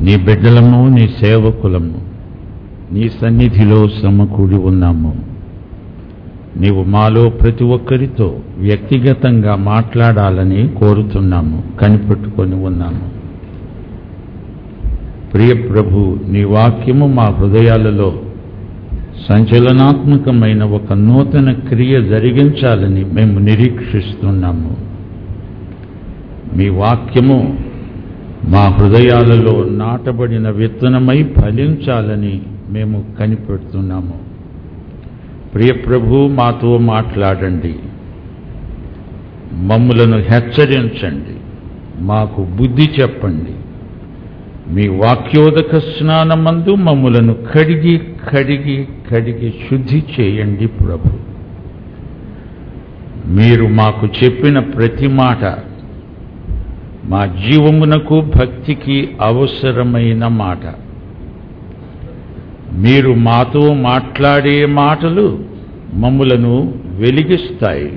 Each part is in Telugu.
నీ బిడ్డలము నీ సేవకులము నీ సన్నిధిలో సమకూడి ఉన్నాము నీవు మాలో ప్రతి ఒక్కరితో వ్యక్తిగతంగా మాట్లాడాలని కోరుతున్నాము కనిపెట్టుకొని ఉన్నాము ప్రియ ప్రభు నీ వాక్యము మా హృదయాలలో సంచలనాత్మకమైన ఒక నూతన క్రియ జరిగించాలని మేము నిరీక్షిస్తున్నాము మీ వాక్యము మా హృదయాలలో నాటబడిన విత్తనమై ఫలించాలని మేము కనిపెడుతున్నాము ప్రియ ప్రభు మాతో మాట్లాడండి మమ్ములను హెచ్చరించండి మాకు బుద్ధి చెప్పండి మీ వాక్యోదక స్నానమందు మమ్ములను కడిగి కడిగి కడిగి శుద్ధి చేయండి ప్రభు మీరు మాకు చెప్పిన ప్రతి మాట మా జీవమునకు భక్తికి అవసరమైన మాట మీరు మాతో మాట్లాడే మాటలు మమ్ములను వెలిగిస్తాయి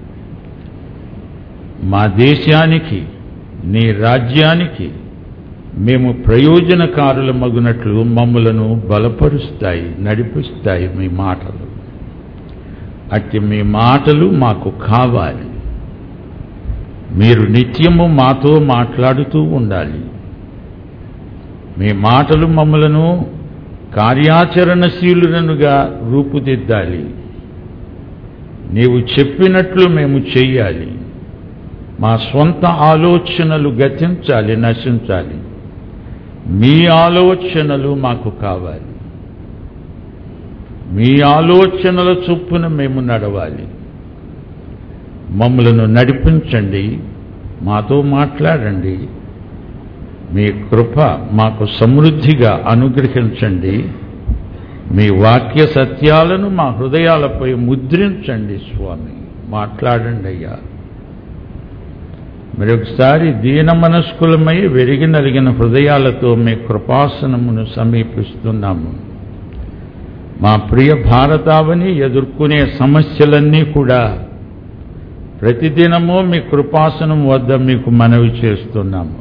మా దేశానికి నీ రాజ్యానికి మేము ప్రయోజనకారులమగునట్లు మమ్ములను బలపరుస్తాయి నడిపిస్తాయి మీ మాటలు అట్టి మీ మాటలు మాకు కావాలి మీరు నిత్యము మాతో మాట్లాడుతూ ఉండాలి మీ మాటలు మమ్మలను కార్యాచరణశీలుననుగా రూపుదిద్దాలి నీవు చెప్పినట్లు మేము చెయ్యాలి మా స్వంత ఆలోచనలు గతించాలి నశించాలి మీ ఆలోచనలు మాకు కావాలి మీ ఆలోచనల చొప్పున మేము నడవాలి మమ్మలను నడిపించండి మాతో మాట్లాడండి మీ కృప మాకు సమృద్ధిగా అనుగ్రహించండి మీ వాక్య సత్యాలను మా హృదయాలపై ముద్రించండి స్వామి మాట్లాడండి అయ్యా మరి ఒకసారి దీన మనస్కులమై వెరిగి నలిగిన హృదయాలతో మీ కృపాసనమును సమీపిస్తున్నాము మా ప్రియ భారతావని ఎదుర్కొనే సమస్యలన్నీ కూడా ప్రతిదినము మీ కృపాసనం వద్ద మీకు మనవి చేస్తున్నాము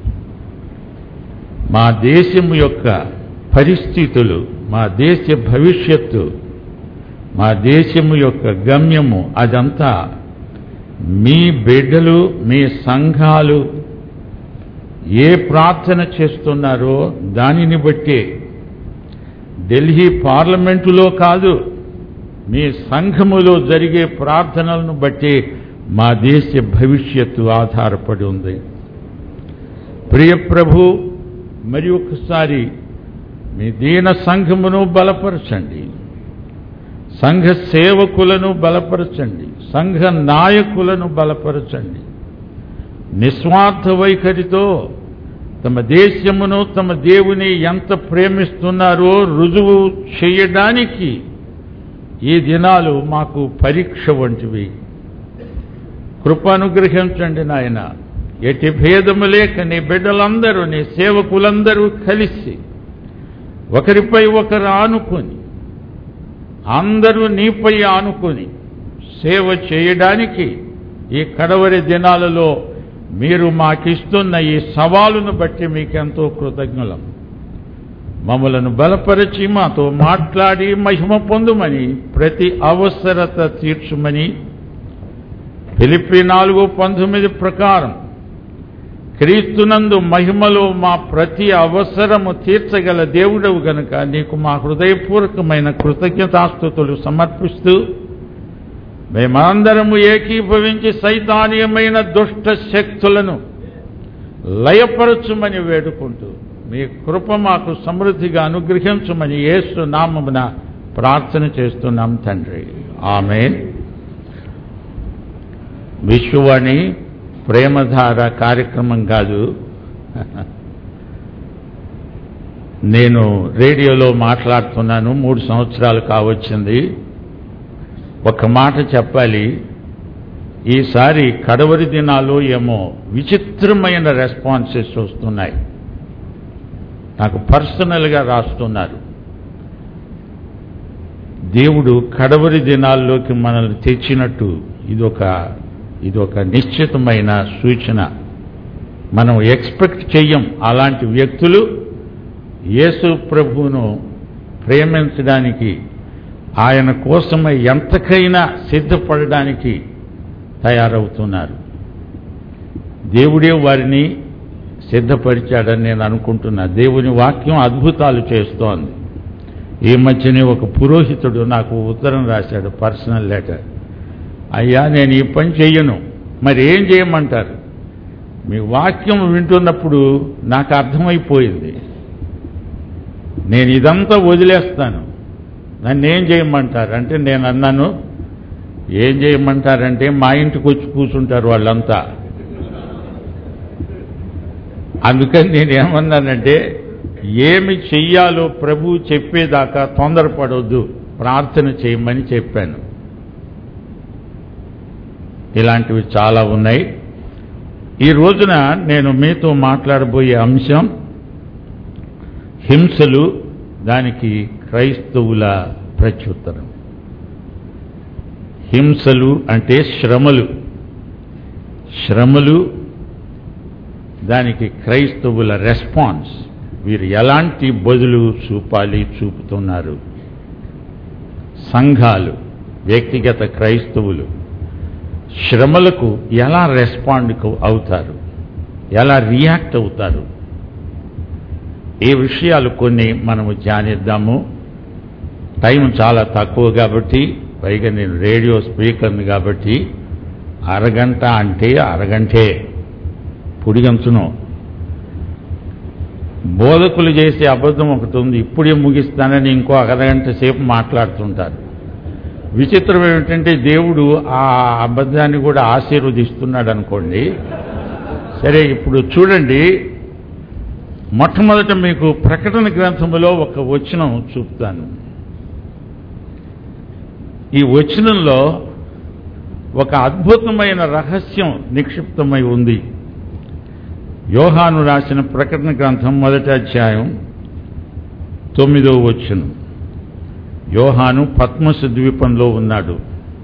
మా దేశం యొక్క పరిస్థితులు మా దేశ భవిష్యత్తు మా దేశము యొక్క గమ్యము అదంతా మీ బిడ్డలు మీ సంఘాలు ఏ ప్రార్థన చేస్తున్నారో దానిని బట్టి ఢిల్లీ పార్లమెంటులో కాదు మీ సంఘములో జరిగే ప్రార్థనలను బట్టి మా దేశ భవిష్యత్తు ఆధారపడి ఉంది ప్రియ ప్రభు మరి ఒకసారి మీ దీన సంఘమును బలపరచండి సంఘ సేవకులను బలపరచండి సంఘ నాయకులను బలపరచండి నిస్వార్థ వైఖరితో తమ దేశమును తమ దేవుని ఎంత ప్రేమిస్తున్నారో రుజువు చేయడానికి ఈ దినాలు మాకు పరీక్ష వంటివి కృప అనుగ్రహించండి నాయన ఎట్టి భేదము లేక నీ బిడ్డలందరూ నీ సేవకులందరూ కలిసి ఒకరిపై ఒకరు ఆనుకొని అందరూ నీపై ఆనుకొని సేవ చేయడానికి ఈ కడవరి దినాలలో మీరు మాకిస్తున్న ఈ సవాలును బట్టి మీకెంతో కృతజ్ఞులం మమ్మలను బలపరిచి మాతో మాట్లాడి మహిమ పొందుమని ప్రతి అవసరత తీర్చుమని ఫిలిప్పి నాలుగు పంతొమ్మిది ప్రకారం క్రీస్తునందు మహిమలో మా ప్రతి అవసరము తీర్చగల దేవుడవు గనుక నీకు మా హృదయపూర్వకమైన కృతజ్ఞతాస్థుతులు సమర్పిస్తూ మేమందరము ఏకీభవించి సైతానీయమైన దుష్ట శక్తులను లయపరచుమని వేడుకుంటూ మీ కృప మాకు సమృద్ధిగా అనుగ్రహించమని యేసు నామమున ప్రార్థన చేస్తున్నాం తండ్రి ఆమె విశ్వవాణి ప్రేమధార కార్యక్రమం కాదు నేను రేడియోలో మాట్లాడుతున్నాను మూడు సంవత్సరాలు కావచ్చింది ఒక మాట చెప్పాలి ఈసారి కడవరి దినాలు ఏమో విచిత్రమైన రెస్పాన్సెస్ వస్తున్నాయి నాకు పర్సనల్గా రాస్తున్నారు దేవుడు కడవరి దినాల్లోకి మనల్ని తెచ్చినట్టు ఇదొక ఇదొక నిశ్చితమైన సూచన మనం ఎక్స్పెక్ట్ చెయ్యం అలాంటి వ్యక్తులు యేసు ప్రభువును ప్రేమించడానికి ఆయన కోసమై ఎంతకైనా సిద్ధపడడానికి తయారవుతున్నారు దేవుడే వారిని సిద్ధపరిచాడని నేను అనుకుంటున్నా దేవుని వాక్యం అద్భుతాలు చేస్తోంది ఈ మధ్యనే ఒక పురోహితుడు నాకు ఉత్తరం రాశాడు పర్సనల్ లెటర్ అయ్యా నేను ఈ పని చెయ్యను మరి ఏం చేయమంటారు మీ వాక్యం వింటున్నప్పుడు నాకు అర్థమైపోయింది నేను ఇదంతా వదిలేస్తాను నన్ను ఏం చేయమంటారు అంటే నేను అన్నాను ఏం చేయమంటారంటే మా ఇంటికి వచ్చి కూర్చుంటారు వాళ్ళంతా అందుకని నేను ఏమన్నానంటే ఏమి చెయ్యాలో ప్రభు చెప్పేదాకా తొందరపడవద్దు ప్రార్థన చేయమని చెప్పాను ఇలాంటివి చాలా ఉన్నాయి ఈ రోజున నేను మీతో మాట్లాడబోయే అంశం హింసలు దానికి క్రైస్తవుల ప్రత్యుత్తరం హింసలు అంటే శ్రమలు శ్రమలు దానికి క్రైస్తవుల రెస్పాన్స్ వీరు ఎలాంటి బదులు చూపాలి చూపుతున్నారు సంఘాలు వ్యక్తిగత క్రైస్తవులు శ్రమలకు ఎలా రెస్పాండ్ అవుతారు ఎలా రియాక్ట్ అవుతారు ఈ విషయాలు కొన్ని మనము ధ్యానిద్దాము టైం చాలా తక్కువ కాబట్టి పైగా నేను రేడియో స్పీకర్ని కాబట్టి అరగంట అంటే అరగంటే పుడిగంచును బోధకులు చేసే అబద్ధం ఒకటి ఉంది ఇప్పుడే ముగిస్తానని ఇంకో అరగంట సేపు మాట్లాడుతుంటారు విచిత్రం ఏమిటంటే దేవుడు ఆ అబద్ధాన్ని కూడా ఆశీర్వదిస్తున్నాడు అనుకోండి సరే ఇప్పుడు చూడండి మొట్టమొదట మీకు ప్రకటన గ్రంథములో ఒక వచనం చూపుతాను ఈ వచనంలో ఒక అద్భుతమైన రహస్యం నిక్షిప్తమై ఉంది యోహాను రాసిన ప్రకటన గ్రంథం మొదటి అధ్యాయం తొమ్మిదో వచనం యోహాను పద్మసు ద్వీపంలో ఉన్నాడు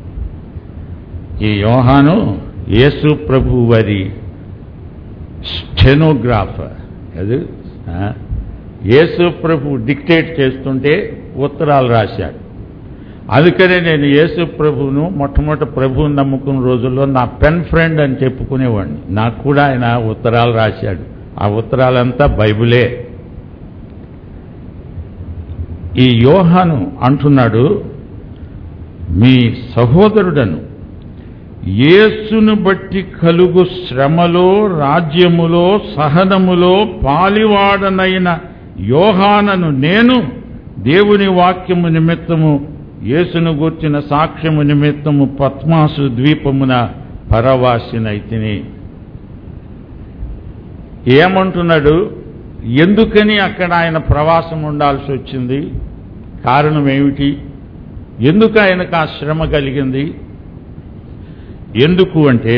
ఈ యోహాను యేసు ప్రభు వారి స్టెనోగ్రాఫర్ అది యేసు ప్రభు డిక్టేట్ చేస్తుంటే ఉత్తరాలు రాశాడు అందుకనే నేను యేసు ప్రభువును మొట్టమొదటి ప్రభువుని నమ్ముకున్న రోజుల్లో నా పెన్ ఫ్రెండ్ అని చెప్పుకునేవాడిని నాకు కూడా ఆయన ఉత్తరాలు రాశాడు ఆ ఉత్తరాలంతా బైబిలే ఈ యోహాను అంటున్నాడు మీ సహోదరుడను యేసును బట్టి కలుగు శ్రమలో రాజ్యములో సహనములో పాలివాడనైన యోహానను నేను దేవుని వాక్యము నిమిత్తము యేసును గూర్చిన సాక్ష్యము నిమిత్తము పద్మాసు ద్వీపమున పరవాసినైతిని ఏమంటున్నాడు ఎందుకని అక్కడ ఆయన ప్రవాసం ఉండాల్సి వచ్చింది కారణం ఏమిటి ఎందుకు ఆయనకు ఆ శ్రమ కలిగింది ఎందుకు అంటే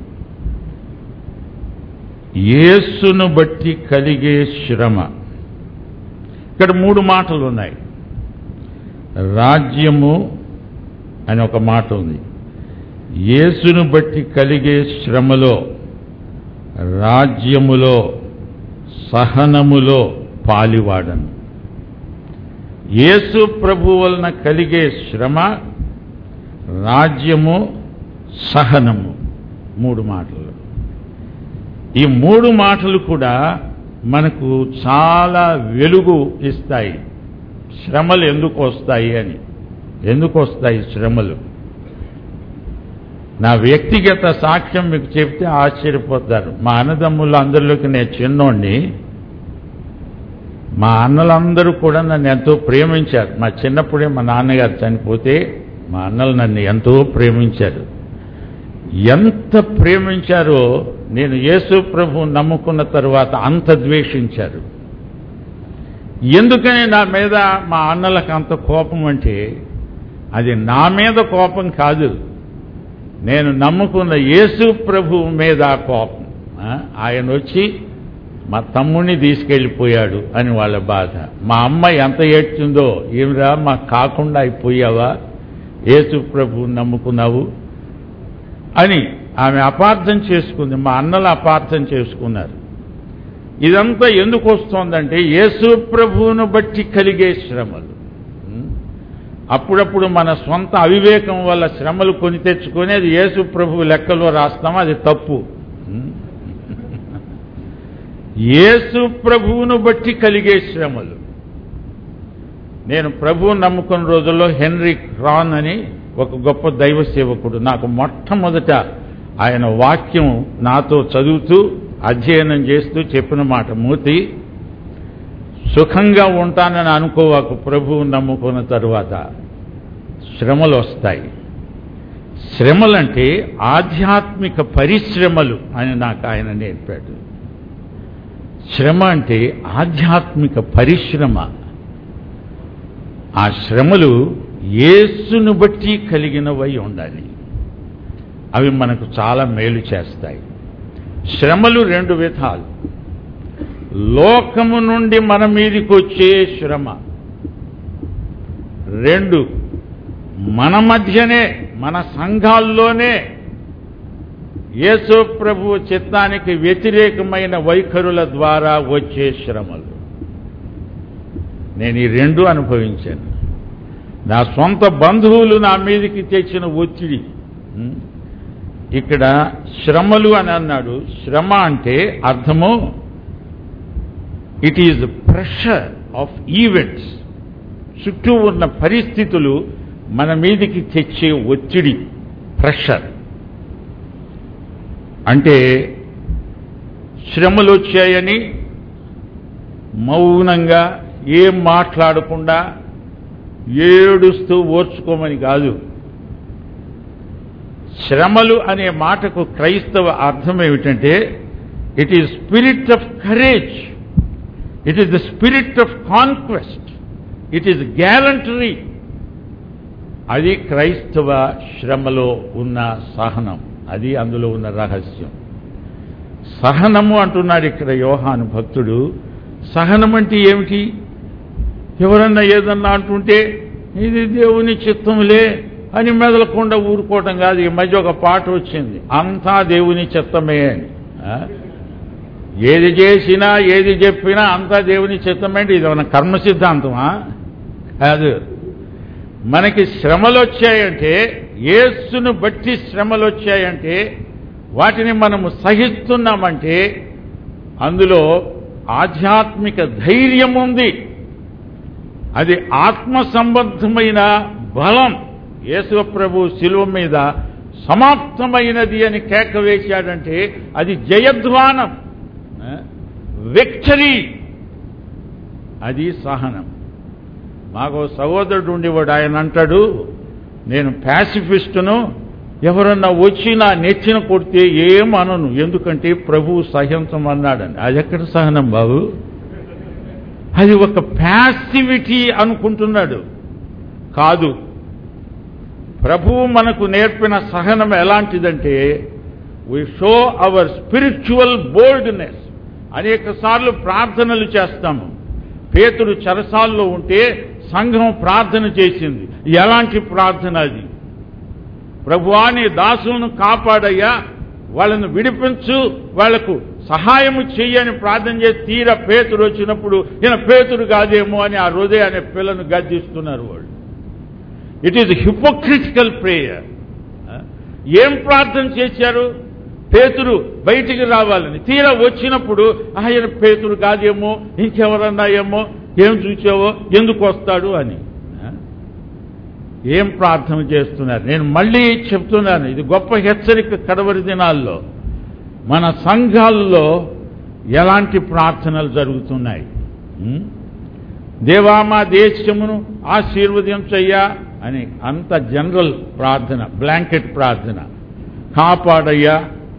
యేసును బట్టి కలిగే శ్రమ ఇక్కడ మూడు మాటలు ఉన్నాయి రాజ్యము అని ఒక మాట ఉంది యేసును బట్టి కలిగే శ్రమలో రాజ్యములో సహనములో పాలివాడను యేసు ప్రభు వలన కలిగే శ్రమ రాజ్యము సహనము మూడు మాటలు ఈ మూడు మాటలు కూడా మనకు చాలా వెలుగు ఇస్తాయి శ్రమలు ఎందుకు వస్తాయి అని ఎందుకు వస్తాయి శ్రమలు నా వ్యక్తిగత సాక్ష్యం మీకు చెప్తే ఆశ్చర్యపోతారు మా అన్నదమ్ములు అందరిలోకి నేను చిన్నోడిని మా అన్నలందరూ కూడా నన్ను ఎంతో ప్రేమించారు మా చిన్నప్పుడే మా నాన్నగారు చనిపోతే మా అన్నలు నన్ను ఎంతో ప్రేమించారు ఎంత ప్రేమించారో నేను యేసు ప్రభు నమ్ముకున్న తరువాత అంత ద్వేషించారు ఎందుకని నా మీద మా అన్నలకు అంత కోపం అంటే అది నా మీద కోపం కాదు నేను నమ్ముకున్న యేసు ప్రభు మీద ఆ కోపం ఆ, ఆయన వచ్చి మా తమ్ముడిని తీసుకెళ్ళిపోయాడు అని వాళ్ళ బాధ మా అమ్మ ఎంత ఏడ్చిందో ఏమిరా మా కాకుండా అయిపోయావా యేసు ప్రభు నమ్ముకున్నావు అని ఆమె అపార్థం చేసుకుంది మా అన్నలు అపార్థం చేసుకున్నారు ఇదంతా ఎందుకు వస్తోందంటే యేసు ప్రభువును బట్టి కలిగే శ్రమలు ఉం? అప్పుడప్పుడు మన సొంత అవివేకం వల్ల శ్రమలు కొని తెచ్చుకొని అది యేసు ప్రభు లెక్కలో రాస్తాం అది తప్పు ఉం? యేసు ప్రభువును బట్టి కలిగే శ్రమలు నేను ప్రభువుని నమ్ముకున్న రోజుల్లో హెన్రీ క్రాన్ అని ఒక గొప్ప దైవ సేవకుడు నాకు మొట్టమొదట ఆయన వాక్యం నాతో చదువుతూ అధ్యయనం చేస్తూ చెప్పిన మాట మూతి సుఖంగా ఉంటానని అనుకోవాకు ప్రభువుని నమ్ముకున్న తరువాత శ్రమలు వస్తాయి శ్రమలంటే ఆధ్యాత్మిక పరిశ్రమలు అని నాకు ఆయన నేర్పాడు శ్రమ అంటే ఆధ్యాత్మిక పరిశ్రమ ఆ శ్రమలు యేసును బట్టి కలిగినవై ఉండాలి అవి మనకు చాలా మేలు చేస్తాయి శ్రమలు రెండు విధాలు లోకము నుండి మన మీదికి వచ్చే శ్రమ రెండు మన మధ్యనే మన సంఘాల్లోనే యేసు ప్రభు చిత్తానికి వ్యతిరేకమైన వైఖరుల ద్వారా వచ్చే శ్రమలు నేను ఈ రెండు అనుభవించాను నా సొంత బంధువులు నా మీదకి తెచ్చిన ఒత్తిడి ఉం? ఇక్కడ శ్రమలు అని అన్నాడు శ్రమ అంటే అర్థము it is pressure of events చుట్టూ ఉన్న పరిస్థితులు మన మీదికి తెచ్చే ఒత్తిడి ప్రెషర్ అంటే శ్రమలు వచ్చాయని మౌనంగా ఏం మాట్లాడకుండా ఏడుస్తూ ఓర్చుకోమని కాదు శ్రమలు అనే మాటకు క్రైస్తవ అర్థం ఏమిటంటే it is spirit of courage it is the spirit of conquest it is gallantry అది క్రైస్తవ శ్రమలో ఉన్న సహనం అది అందులో ఉన్న రహస్యం సహనము అంటున్నాడు ఇక్కడ యోహాను భక్తుడు సహనం అంటే ఏమిటి ఎవరన్నా ఏదన్నా అంటుంటే ఇది దేవుని చిత్తంలే అని మెదలకుండా ఊరుకోవటం కాదు ఈ మధ్య ఒక పాట వచ్చింది అంతా దేవుని చిత్తమే అని ఆ? ఏది చేసినా ఏది చెప్పినా అంతా దేవుని చిత్తమే అంటే ఇది మన కర్మ సిద్ధాంతమా కాదు మనకి శ్రమలు వచ్చాయంటే యేసును బట్టి శ్రమలు వచ్చాయంటే వాటిని మనము సహిస్తున్నామంటే అందులో ఆధ్యాత్మిక ధైర్యం ఉంది అది ఆత్మ సంబంధమైన బలం యేసు ప్రభు శిలువ మీద సమాప్తమైనది అని కేక వేశాడంటే అది జయధ్వానం విక్టరీ అది సహనం మాకు సహోదరుడు ఉండేవాడు ఆయన అంటాడు నేను ప్యాసిఫిస్టును ఎవరన్నా వచ్చి నా నెచ్చిన కొడితే ఏం అనను ఎందుకంటే ప్రభువు సహించమన్నాడని అది ఎక్కడ సహనం బాబు అది ఒక ప్యాసివిటీ అనుకుంటున్నాడు కాదు ప్రభువు మనకు నేర్పిన సహనం ఎలాంటిదంటే we show our spiritual boldness అనేక సార్లు ప్రార్థనలు చేస్తాము పేతుడు చెరసాల్లో ఉంటే సంఘం ప్రార్థన చేసింది ఎలాంటి ప్రార్థన అది ప్రభువా నీ దాసులను కాపాడయ్యా వాళ్ళను విడిపించు వాళ్లకు సహాయము చెయ్యని ప్రార్థన చేసి తీర పేతుడు వచ్చినప్పుడు ఈయన పేతుడు కాదేమో అని ఆ రోజే అనే పిల్లను గద్దిస్తున్నారు వాళ్ళు ఇట్ ఈజ్ హిపోక్రిటికల్ ప్రేయర్ ఏం ప్రార్థన చేశారు పేతురు బయటికి రావాలని తీరా వచ్చినప్పుడు ఆయన పేతురు కాదేమో ఇంకెవరన్నా ఏమో ఏం చూసావో ఎందుకు వస్తాడు అని ఆ? ఏం ప్రార్థన చేస్తున్నారు నేను మళ్ళీ చెప్తున్నాను ఇది గొప్ప హెచ్చరిక కడవరి దినాల్లో మన సంఘాల్లో ఎలాంటి ప్రార్థనలు జరుగుతున్నాయి ఉం? దేవా మా దేశమును ఆశీర్వదించయ్యా అని అంత జనరల్ ప్రార్థన బ్లాంకెట్ ప్రార్థన కాపాడయ్యా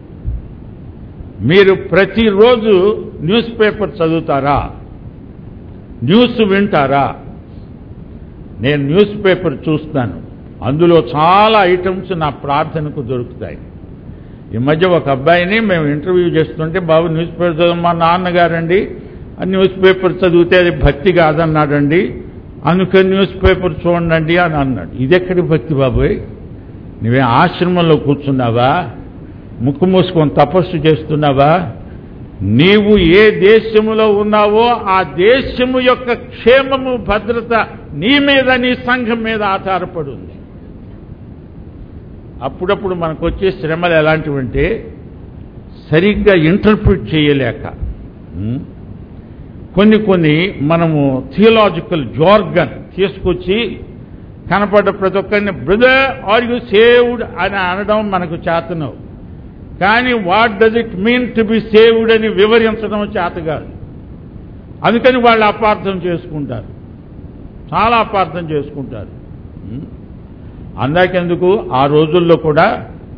మీరు ప్రతిరోజు న్యూస్ పేపర్ చదువుతారా న్యూస్ వింటారా నేను న్యూస్ పేపర్ చూస్తాను అందులో చాలా ఐటమ్స్ నా ప్రార్థనకు దొరుకుతాయి ఈ మధ్య ఒక అబ్బాయిని మేము ఇంటర్వ్యూ చేస్తుంటే బాబు న్యూస్ పేపర్ చదువు మా నాన్నగారండి ఆ న్యూస్ పేపర్ చదివితే అది భక్తి కాదన్నాడండి అందుకని న్యూస్ పేపర్ చూడండి అని అన్నాడు ఇదెక్కడి భక్తి బాబోయ్ నువ్వే ఆశ్రమంలో కూర్చున్నావా ముక్కు మూసుకొని తపస్సు చేస్తున్నావా నీవు ఏ దేశములో ఉన్నావో ఆ దేశము యొక్క క్షేమము భద్రత నీ మీద నీ సంఘం మీద ఆధారపడి ఉంది అప్పుడప్పుడు మనకు వచ్చే శ్రమలు ఎలాంటివంటే సరిగ్గా ఇంటర్ప్రిట్ చేయలేక ఉం? కొన్ని కొన్ని మనము థియలాజికల్ జార్గన్ తీసుకొచ్చి కనపడ్డ ప్రతి ఒక్కరిని బ్రదర్ ఆర్ యు సేవ్డ్ అని అనడం మనకు చేతనవు కానీ what does it mean to be saved అని వివరించడం చేత కాదు అందుకని వాళ్ళు అపార్థం చేసుకుంటారు చాలా అపార్థం చేసుకుంటారు ఉం? అందాకెందుకు ఆ రోజుల్లో కూడా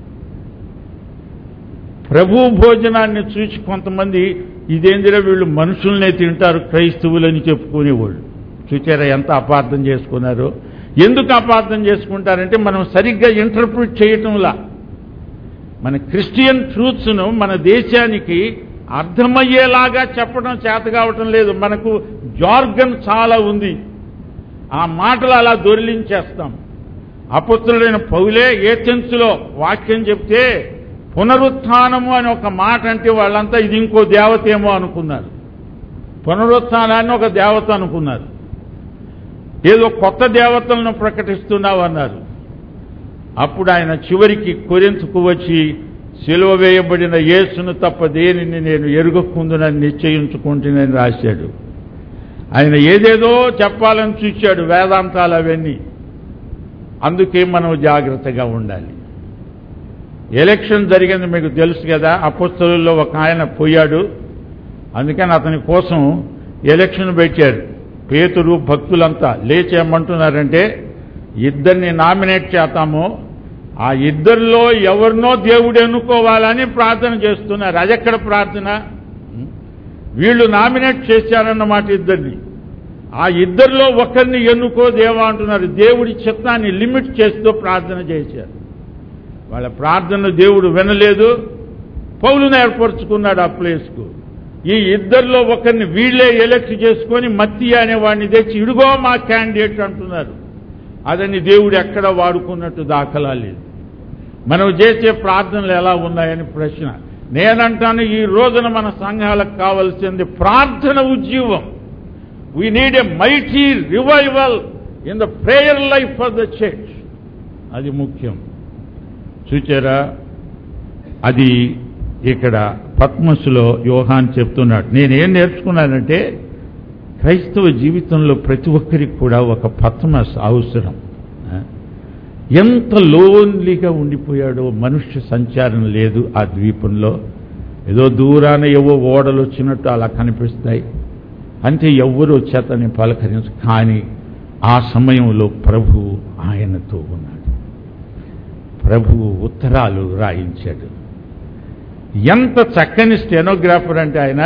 ప్రభు భోజనాన్ని చూసి కొంతమంది ఇదేందిరా వీళ్ళు మనుషుల్నే తింటారు క్రైస్తవులని చెప్పుకునేవాళ్ళు చూచారా ఎంత అపార్థం చేసుకున్నారో ఎందుకు అపార్థం చేసుకుంటారంటే మనం సరిగ్గా ఇంటర్ప్రిట్ చేయటంలా మన క్రిస్టియన్ ట్రూత్స్ను మన దేశానికి అర్థమయ్యేలాగా చెప్పడం చేత కావటం లేదు మనకు జార్గన్ చాలా ఉంది ఆ మాటలు అలా దొరిలించేస్తాం అపుత్రుడైన పౌలే ఏథెన్స్లో వాక్యం చెప్తే పునరుత్థానము అని ఒక మాట అంటే వాళ్ళంతా ఇది ఇంకో దేవతేమో అనుకున్నారు పునరుత్థానాన్ని ఒక దేవత అనుకున్నారు ఏదో కొత్త దేవతలను ప్రకటిస్తున్నావు అన్నారు అప్పుడు ఆయన చివరికి కొరింతకు వచ్చి సిలువ వేయబడిన యేసును తప్ప దేనిని నేను ఎరుగకుందునని నిశ్చయించుకుంటునని రాశాడు ఆయన ఏదేదో చెప్పాలని చూశాడు వేదాంతాలు అవన్నీ అందుకే మనం జాగ్రత్తగా ఉండాలి ఎలక్షన్ జరిగింది మీకు తెలుసు కదా అపుస్తలుల్లో ఒక ఆయన పోయాడు అందుకని అతని కోసం ఎలక్షన్ పెట్టారు పేతురు భక్తులంతా లేచేయమంటున్నారంటే ఇద్దరిని నామినేట్ చేస్తాము ఆ ఇద్దరిలో ఎవరినో దేవుడు ఎన్నుకోవాలని ప్రార్థన చేస్తున్నారు అదెక్కడ ప్రార్థన వీళ్ళు నామినేట్ చేశారన్నమాట ఇద్దరిని ఆ ఇద్దరిలో ఒకరిని ఎన్నుకో దేవా అంటున్నారు దేవుడి చిత్తాన్ని లిమిట్ చేస్తూ ప్రార్థన చేశారు వాళ్ళ ప్రార్థన దేవుడు వినలేదు పౌలును ఏర్పరచుకున్నాడు ఆ ప్లేస్కు ఈ ఇద్దరిలో ఒకరిని వీళ్ళే ఎలక్ట్ చేసుకొని మత్తి అనే వాడిని తెచ్చి ఇడుగో మా క్యాండిడేట్ అంటున్నారు అదని దేవుడు ఎక్కడ వాడుకున్నట్టు దాఖలా లేదు మనం చేసే ప్రార్థనలు ఎలా ఉన్నాయని ప్రశ్న నేనంటాను ఈ రోజున మన సంఘాలకు కావలసింది ప్రార్థన ఉద్యమం we need a mighty revival in the prayer life of the church అది ముఖ్యం చూచారా అది ఇక్కడ పద్మస్సులో యోహాన్ చెప్తున్నాడు నేనేం నేర్చుకున్నానంటే క్రైస్తవ జీవితంలో ప్రతి ఒక్కరికి కూడా ఒక పద్మస్ అవసరం ఆ? ఎంత లోన్లీగా ఉండిపోయాడో మనుష్య సంచారం లేదు ఆ ద్వీపంలో ఏదో దూరాన ఏవో ఓడలు వచ్చినట్టు అలా కనిపిస్తాయి అంటే ఎవ్వరూ చేతని పలకరించు కానీ ఆ సమయంలో ప్రభువు ఆయనతో ఉన్నాడు ప్రభువు ఉత్తరాలు రాయించాడు ఎంత చక్కని స్టెనోగ్రాఫర్ అంటే ఆయన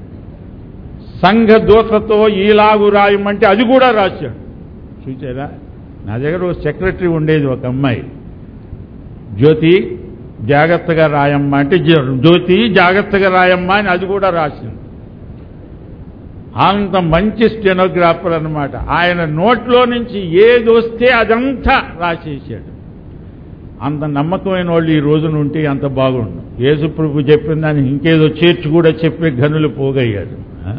సంఘ దూతతో ఈలాగు రాయమంటే అది కూడా రాశాడు చూచారా నా దగ్గర ఒక సెక్రటరీ ఉండేది ఒక అమ్మాయి జ్యోతి జాగ్రత్తగా రాయమ్మా అంటే జ్యో- జ్యోతి జాగ్రత్తగా రాయమ్మా అని అది కూడా రాసింది అంత మంచి స్టెనోగ్రాఫర్ అన్నమాట ఆయన నోట్లో నుంచి ఏది వస్తే అదంతా రాసేసాడు అంత నమ్మకమైన వాళ్ళు ఈ రోజున ఉంటే అంత బాగుండు యేసు ప్రభు చెప్పిన దాన్ని ఇంకేదో చేర్చి కూడా చెప్పే గనులు పోగయ్యాడు ఆ?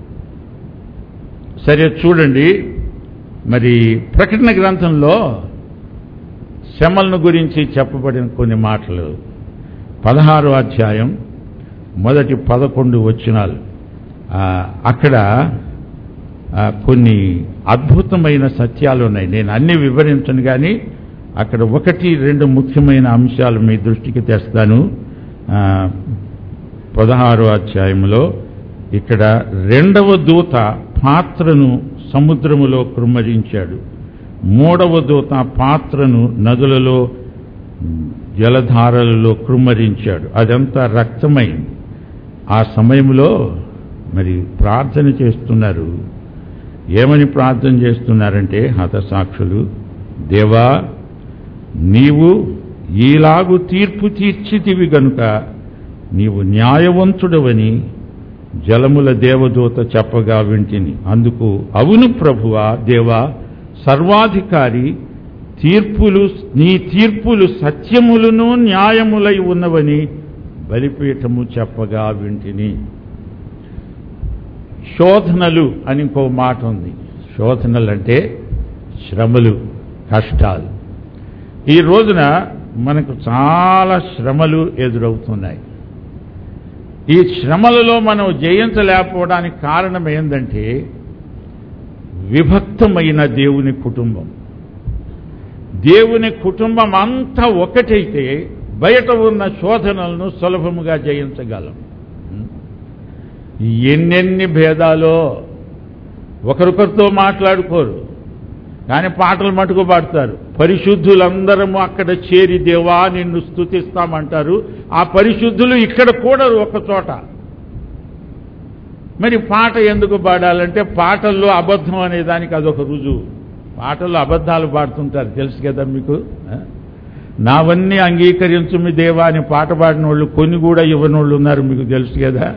సరే చూడండి మరి ప్రకటన గ్రంథంలో శ్రమలను గురించి చెప్పబడిన కొన్ని మాటలు పదహారో అధ్యాయం మొదటి పదకొండు వచనాలు ఆ, అక్కడ ఆ, కొన్ని అద్భుతమైన సత్యాలు ఉన్నాయి నేను అన్ని వివరించను కానీ అక్కడ ఒకటి రెండు ముఖ్యమైన అంశాలు మీ దృష్టికి తెస్తాను ఆ, పదహారో అధ్యాయంలో ఇక్కడ రెండవ దూత పాత్రను సముద్రములో కృమ్మరించాడు మూడవ దూత పాత్రను నదులలో జలధారలలో కృమ్మరించాడు అదంతా రక్తమైంది ఆ సమయంలో మరి ప్రార్థన చేస్తున్నారు ఏమని ప్రార్థన చేస్తున్నారంటే హతసాక్షులు దేవా నీవు ఈలాగు తీర్పు తీర్చితివి గనుక నీవు న్యాయవంతుడవని జలముల దేవదూత చెప్పగా వింటిని అందుకు అవును ప్రభువా దేవా సర్వాధికారి తీర్పులు నీ తీర్పులు సత్యములను న్యాయములై ఉన్నవని బలిపీఠము చెప్పగా వింటిని శోధనలు అని ఇంకో మాట ఉంది శోధనలు అంటే శ్రమలు కష్టాలు ఈ రోజున మనకు చాలా శ్రమలు ఎదురవుతున్నాయి ఈ శ్రమలలో మనం జయించలేకపోవడానికి కారణం ఏంటంటే విభక్తమైన దేవుని కుటుంబం దేవుని కుటుంబం అంతా ఒకటైతే బయట ఉన్న శోధనలను సులభముగా జయించగలం ఎన్నెన్ని భేదాలో ఒకరికొకరితో మాట్లాడుకోరు కానీ పాటలు మటుకు పాడతారు పరిశుద్ధులందరము అక్కడ చేరి దేవా నిన్ను స్తుతిస్తామంటారు ఆ పరిశుద్ధులు ఇక్కడ కూడా ఒక చోట మరి పాట ఎందుకు పాడాలంటే పాటల్లో అబద్ధం అనే దానికి అదొక రుజువు పాటల్లో అబద్ధాలు పాడుతుంటారు తెలుసు కదా మీకు ఆ? నావన్నీ అంగీకరించు మీ దేవా అని పాట పాడిన వాళ్ళు కొన్ని కూడా ఇవ్వనోళ్ళు ఉన్నారు మీకు తెలుసు కదా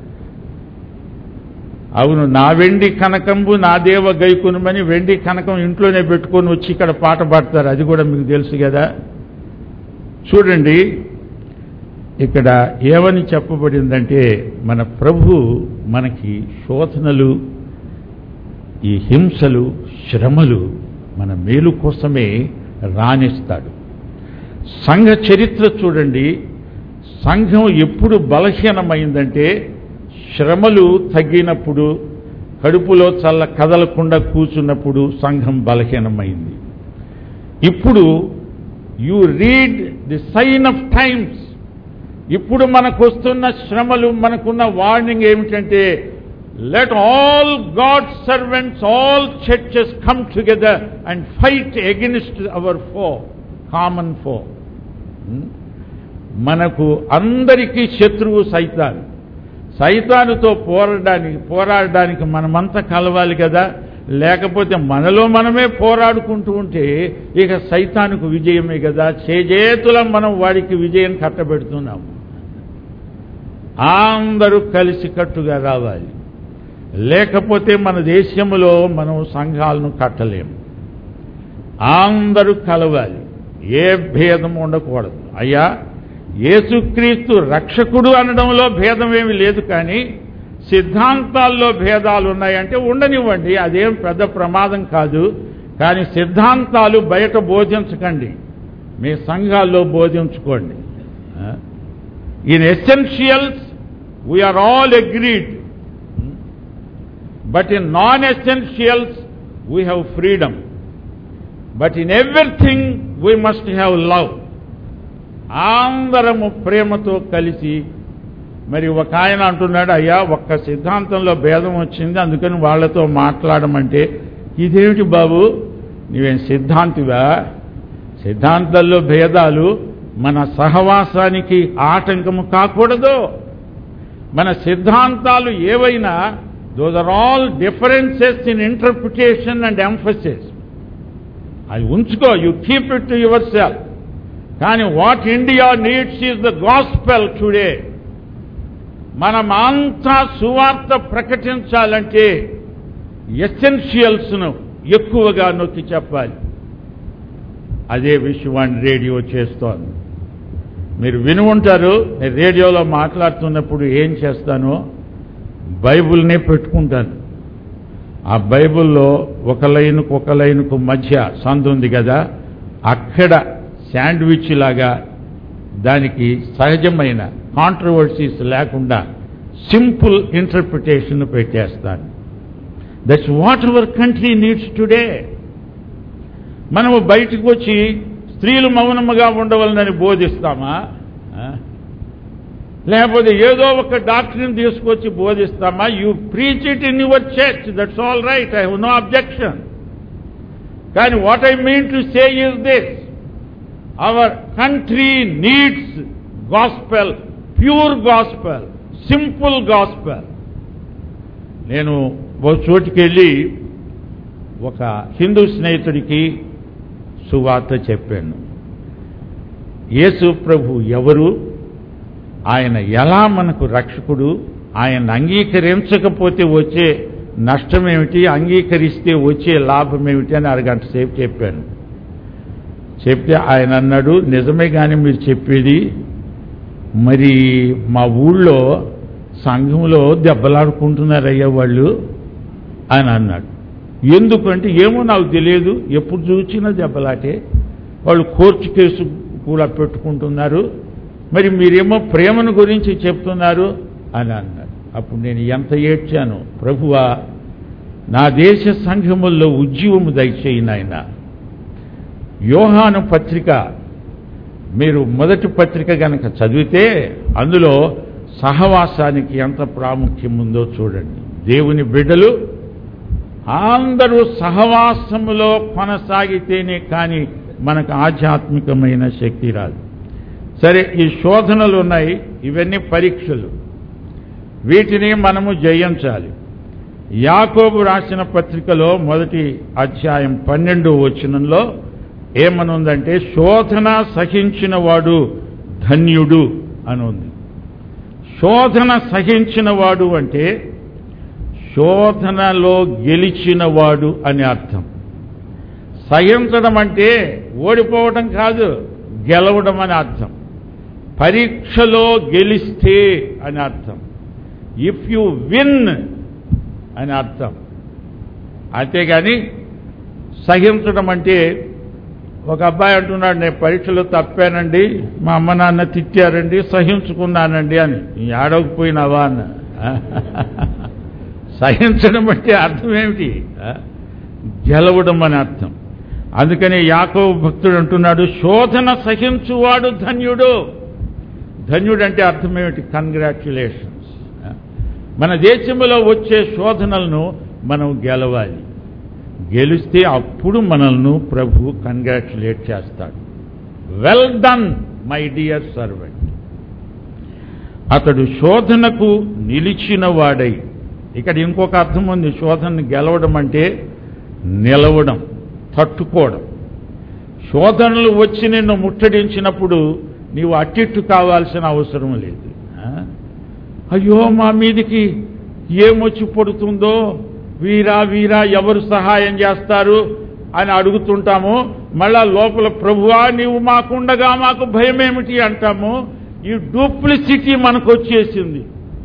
అవును నా వెండి కనకంబు నా దేవ గైకునమని వెండి కనకం ఇంట్లోనే పెట్టుకొని వచ్చి ఇక్కడ పాట పాడతారు అది కూడా మీకు తెలుసు కదా చూడండి ఇక్కడ ఏమని చెప్పబడిందంటే మన ప్రభు మనకి శోధనలు ఈ హింసలు శ్రమలు మన మేలు కోసమే రాణిస్తాడు సంఘ చరిత్ర చూడండి సంఘం ఎప్పుడు బలహీనమైందంటే శ్రమలు తగ్గినప్పుడు కడుపులో చల్ల కదలకుండా కూర్చున్నప్పుడు సంఘం బలహీనమైంది ఇప్పుడు you read the sign of times ఇప్పుడు మనకు వస్తున్న శ్రమలు మనకున్న వార్నింగ్ ఏమిటంటే let all God servants all churches come together and fight against our foe common foe మనకు అందరికీ శత్రువు సైతాన్ సైతానుతో పోరాడడానికి పోరాడడానికి మనమంతా కలవాలి కదా లేకపోతే మనలో మనమే పోరాడుకుంటూ ఉంటే ఇక సైతానుకు విజయమే కదా చేజేతులం మనం వాడికి విజయం కట్టబెడుతున్నాము అందరూ కలిసికట్టుగా రావాలి లేకపోతే మన దేశంలో మనం సంఘాలను కట్టలేము అందరూ కలవాలి ఏ భేదం ఉండకూడదు అయ్యా యేసుక్రీస్తు రక్షకుడు అనడంలో భేదం ఏమి లేదు కానీ సిద్ధాంతాల్లో భేదాలు ఉన్నాయంటే ఉండనివ్వండి అదేం పెద్ద ప్రమాదం కాదు కానీ సిద్ధాంతాలు బయట బోధించకండి మీ సంఘాల్లో బోధించుకోండి in essentials we are all agreed but in non essentials we have freedom but in everything we must have love అందరము ప్రేమతో కలిసి మరి ఒక ఆయన అంటున్నాడు అయ్యా ఒక్క సిద్ధాంతంలో భేదం వచ్చింది అందుకని వాళ్లతో మాట్లాడమంటే ఇదేమిటి బాబు నీవేం సిద్ధాంతివా సిద్ధాంతాల్లో భేదాలు మన సహవాసానికి ఆటంకము కాకూడదు మన సిద్ధాంతాలు ఏవైనా those are all differences in interpretation and emphasis అది ఉంచుకో you keep it to yourself కానీ what India needs is the gospel today మనం అంతా సువార్త ప్రకటించాలంటే ఎసెన్షియల్స్ను ఎక్కువగా నొక్కి చెప్పాలి అదే విషయాన్ని రేడియో చేస్తోంది మీరు విని ఉంటారు నేను రేడియోలో మాట్లాడుతున్నప్పుడు ఏం చేస్తానో బైబుల్నే పెట్టుకుంటాను ఆ బైబుల్లో ఒక లైన్కు ఒక లైన్కు మధ్య సందు ఉంది కదా అక్కడ శాండ్విచ్ లాగా దానికి సహజమైన కాంట్రవర్సీస్ లేకుండా సింపుల్ ఇంటర్ప్రిటేషన్ పెట్టేస్తాను that's what our country needs today మనము బయటకు వచ్చి స్త్రీలు మౌనముగా ఉండవలనని బోధిస్తామా ఆ? లేకపోతే ఏదో ఒక డాక్టర్ని తీసుకొచ్చి బోధిస్తామా you preach it in your church that's all right I have no objection కానీ what I mean to say is this our country needs gospel pure gospel simple gospel నేను ఒక చోటుకి వెళ్ళి ఒక హిందూ స్నేహితుడికి సువార్త చెప్పాను యేసు ప్రభు ఎవరు ఆయన ఎలా మనకు రక్షకుడు ఆయన అంగీకరించకపోతే వచ్చే నష్టం ఏమిటి అంగీకరిస్తే వచ్చే లాభం ఏమిటి అని అరగంట సేపు చెప్పాను చెప్తే ఆయన అన్నాడు నిజమే కానీ మీరు చెప్పేది మరి మా ఊళ్ళో సంఘంలో దెబ్బలాడుకుంటున్నారయ్యా వాళ్ళు అని అన్నాడు ఎందుకంటే ఏమో నాకు తెలియదు ఎప్పుడు చూసినా దెబ్బలాటే వాళ్ళు కోర్టు కేసు కూడా పెట్టుకుంటున్నారు మరి మీరేమో ప్రేమను గురించి చెప్తున్నారు అని అన్నాడు అప్పుడు నేను ఎంత ఏడ్చాను ప్రభువా నా దేశ సంఘముల్లో ఉద్యమము దయచేయి నాయన యోహాను పత్రిక మీరు మొదటి పత్రిక గనక చదివితే అందులో సహవాసానికి ఎంత ప్రాముఖ్యం ఉందో చూడండి దేవుని బిడ్డలు అందరూ సహవాసములో కొనసాగితేనే కానీ మనకు ఆధ్యాత్మికమైన శక్తి రాదు సరే ఈ శోధనలు ఉన్నాయి ఇవన్నీ పరీక్షలు వీటిని మనము జయించాలి యాకోబు రాసిన పత్రికలో మొదటి అధ్యాయం పన్నెండు వచనంలో ఏమనుందంటే శోధన సహించిన వాడు ధన్యుడు అని ఉంది శోధన సహించిన వాడు అంటే శోధనలో గెలిచిన వాడు అని అర్థం సహించడం అంటే ఓడిపోవడం కాదు గెలవడం అని అర్థం పరీక్షలో గెలిస్తే అని అర్థం ఇఫ్ యు విన్ అని అర్థం అంతేగాని సహించడం అంటే ఒక అబ్బాయి అంటున్నాడు నేను పరీక్షలో తప్పానండి మా అమ్మ నాన్న తిట్టారండి సహించుకున్నానండి అని ఆడకపోయినావా అన్న సహించడం అంటే అర్థం ఏమిటి గెలవడం అని అర్థం అందుకని యాకో భక్తుడు అంటున్నాడు శోధన సహించువాడు ధన్యుడు ధన్యుడు అంటే అర్థం ఏమిటి కంగ్రాచ్యులేషన్స్ మన దేశంలో వచ్చే శోధనలను మనం గెలవాలి గెలిస్తే అప్పుడు మనల్ని ప్రభు కంగ్రాచులేట్ చేస్తాడు well done my dear servant అతడు శోధనకు నిలిచిన వాడై ఇక్కడ ఇంకొక అర్థం ఉంది శోధనను గెలవడం అంటే నిలవడం తట్టుకోవడం శోధనలు వచ్చి నిన్ను ముట్టడించినప్పుడు నీవు అట్టిట్టు కావాల్సిన అవసరం లేదు అయ్యో మా మీదికి ఏమొచ్చి పడుతుందో వీరా వీరా ఎవరు సహాయం చేస్తారు అని అడుగుతుంటాము మళ్ళా లోపల ప్రభువా నీవు మాకుండగా మాకు భయం ఏమిటి అంటాము ఈ డూప్లిసిటీ మనకు వచ్చేసింది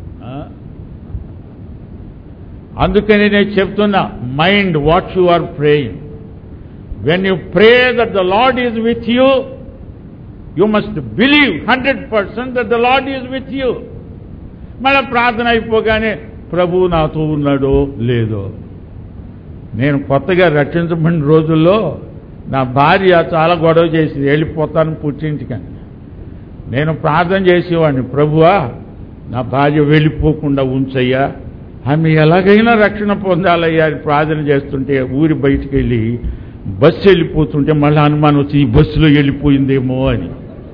అందుకని నేను చెప్తున్నా mind what you are praying when you pray that the Lord is with you you must believe hundred percent that the Lord is with you మళ్ళీ ప్రార్థన అయిపోగానే ప్రభు నాతో ఉన్నాడో లేదో నేను కొత్తగా రక్షించబడిన రోజుల్లో నా భార్య చాలా గొడవ చేసి వెళ్ళిపోతాను పుట్టింటికని నేను ప్రార్థన చేసేవాడిని ప్రభువా నా భార్య వెళ్ళిపోకుండా ఉంచయ్యా ఆమె ఎలాగైనా రక్షణ పొందాలయ్యా అని ప్రార్థన చేస్తుంటే ఊరి బయటికి వెళ్ళి బస్సు వెళ్ళిపోతుంటే మళ్ళీ అనుమానం వచ్చి ఈ బస్సులో వెళ్ళిపోయిందేమో అని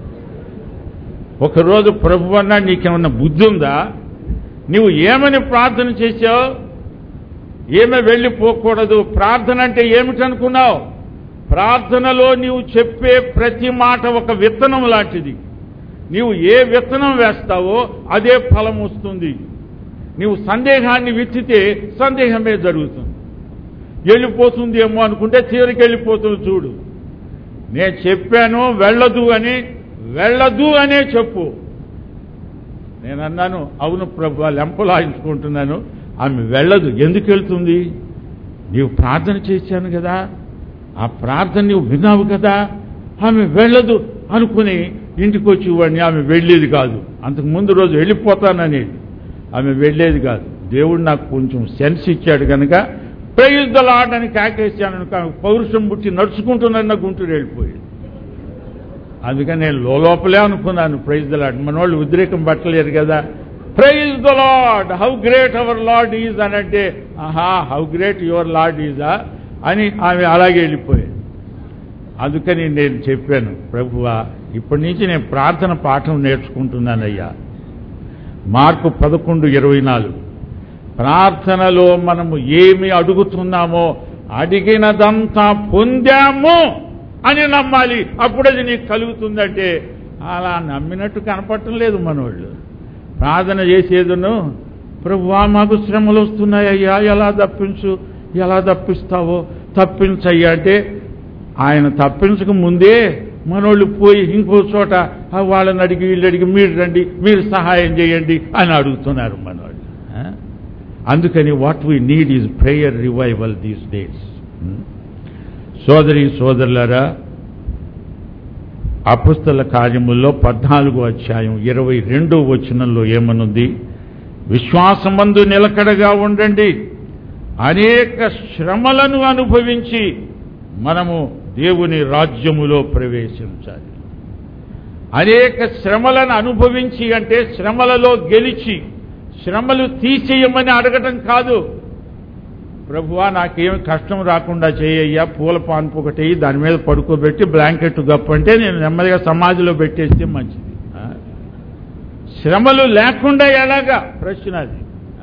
ఒకరోజు ప్రభు అన్నా నీకేమన్నా బుద్ధి ఉందా నువ్వు ఏమని ప్రార్థన చేశావు ఏమే వెళ్ళిపోకూడదు ప్రార్థన అంటే ఏమిటనుకున్నావు ప్రార్థనలో నీవు చెప్పే ప్రతి మాట ఒక విత్తనం లాంటిది నీవు ఏ విత్తనం వేస్తావో అదే ఫలం వస్తుంది నీవు సందేహాన్ని విత్తితే సందేహమే జరుగుతుంది వెళ్ళిపోతుంది ఏమో అనుకుంటే చివరికి వెళ్ళిపోతుంది చూడు నేను చెప్పాను వెళ్ళదు అని వెళ్ళదు అనే చెప్పు నేను అన్నాను అవును ప్రభు లెంపలాయించుకుంటున్నాను ఆమె వెళ్ళదు ఎందుకు వెళ్తుంది నీవు ప్రార్థన చేశాను కదా ఆ ప్రార్థన నీవు విన్నావు కదా ఆమె వెళ్ళదు అనుకుని ఇంటికి వచ్చి వాడిని ఆమె వెళ్ళేది కాదు అంతకు ముందు రోజు వెళ్ళిపోతాననేది ఆమె వెళ్ళేది కాదు దేవుడు నాకు కొంచెం సెన్స్ ఇచ్చాడు కనుక ప్రైజ్ ద లాడ్ అని కేకేసాను పౌరుషం పుట్టి నడుచుకుంటున్న గుంటూరు వెళ్ళిపోయాడు అందుకని నేను లోపలే అనుకున్నాను ప్రైజ్ ద లాడ్ మన వాళ్ళు ఉద్రేకం పట్టలేరు కదా praise the Lord how great our Lord is అని అంటే ఆహా హౌ గ్రేట్ యువర్ లార్డ్ ఈజా అని ఆమె అలాగే వెళ్ళిపోయాడు అందుకని నేను చెప్పాను ప్రభువా ఇప్పటి నుంచి నేను ప్రార్థన పాఠం నేర్చుకుంటున్నానయ్యా మార్కు పదకొండు ఇరవై నాలుగు ప్రార్థనలో మనము ఏమి అడుగుతున్నామో అడిగినదంతా పొందాము అని నమ్మాలి అప్పుడు అది నీకు కలుగుతుందంటే అలా నమ్మినట్టు కనపడటం లేదు మనోళ్ళు ప్రార్థన చేసేదును ప్రభువా మాకు శ్రమలు వస్తున్నాయ్యా ఎలా తప్పించు ఎలా తప్పిస్తావో తప్పించయ్యా అంటే ఆయన తప్పించక ముందే మనోళ్ళు పోయి ఇంకో చోట "ఆ, వాళ్ళని అడిగి వీళ్ళు అడిగి మీరు రండి మీరు సహాయం చేయండి అని అడుగుతున్నారు మనోళ్ళు ఆ? అందుకని what we need is prayer revival these days సోదరి సోదరులారా అపుస్తల కార్యముల్లో పద్నాలుగో అధ్యాయం ఇరవై రెండో వచనంలో ఏమనుంది విశ్వాసమందు నిలకడగా ఉండండి అనేక శ్రమలను అనుభవించి మనము దేవుని రాజ్యములో ప్రవేశించాలి అనేక శ్రమలను అనుభవించి అంటే శ్రమలలో గెలిచి శ్రమలు తీసేయమని అడగటం కాదు ప్రభువా నాకేం కష్టం రాకుండా చేయయ్యా పూల పాన్పు ఒకటి దాని మీద పడుకోబెట్టి బ్లాంకెట్ గప్పంటే నేను నెమ్మదిగా సమాధిలో పెట్టేస్తే మంచిది ఆ? శ్రమలు లేకుండా ఎలాగా ప్రశ్న అది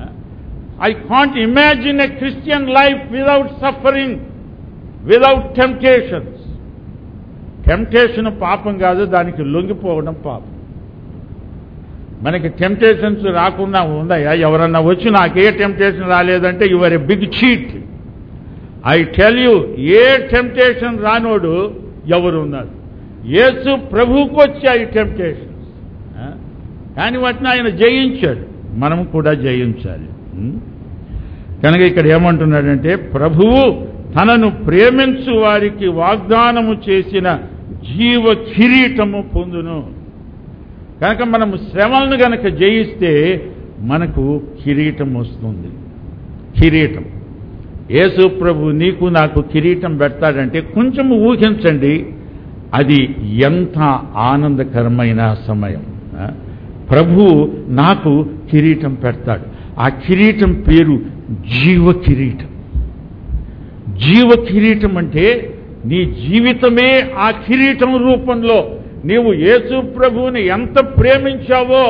I can't imagine a Christian life without suffering without temptations temptation పాపం కాదు దానికి లొంగిపోవడం పాపం మనకి టెంప్టేషన్స్ రాకుండా ఉన్నాయా ఎవరన్నా వచ్చి నాకే టెంప్టేషన్ రాలేదంటే your a big cheat I tell you ఏ టెంప్టేషన్ రానోడు ఎవరు ఉన్నారు యేసు ప్రభువుకు వచ్చాయి టెంప్టేషన్స్ కానీ వాటిని ఆయన జయించాడు మనం కూడా జయించాలి ఉం? కనుక ఇక్కడ ఏమంటున్నాడంటే ప్రభువు తనను ప్రేమించు వారికి వాగ్దానము చేసిన జీవ కిరీటము పొందును కనుక మనము శ్రమలను గనక జయిస్తే మనకు కిరీటం వస్తుంది కిరీటం యేసు ప్రభు నీకు నాకు కిరీటం పెడతాడంటే కొంచెం ఊహించండి అది ఎంత ఆనందకరమైన సమయం ఆ? ప్రభువు నాకు కిరీటం పెడతాడు ఆ కిరీటం పేరు జీవ కిరీటం జీవ కిరీటం అంటే నీ జీవితమే ఆ కిరీటం రూపంలో నీవు యేసు ప్రభువుని ఎంత ప్రేమించావో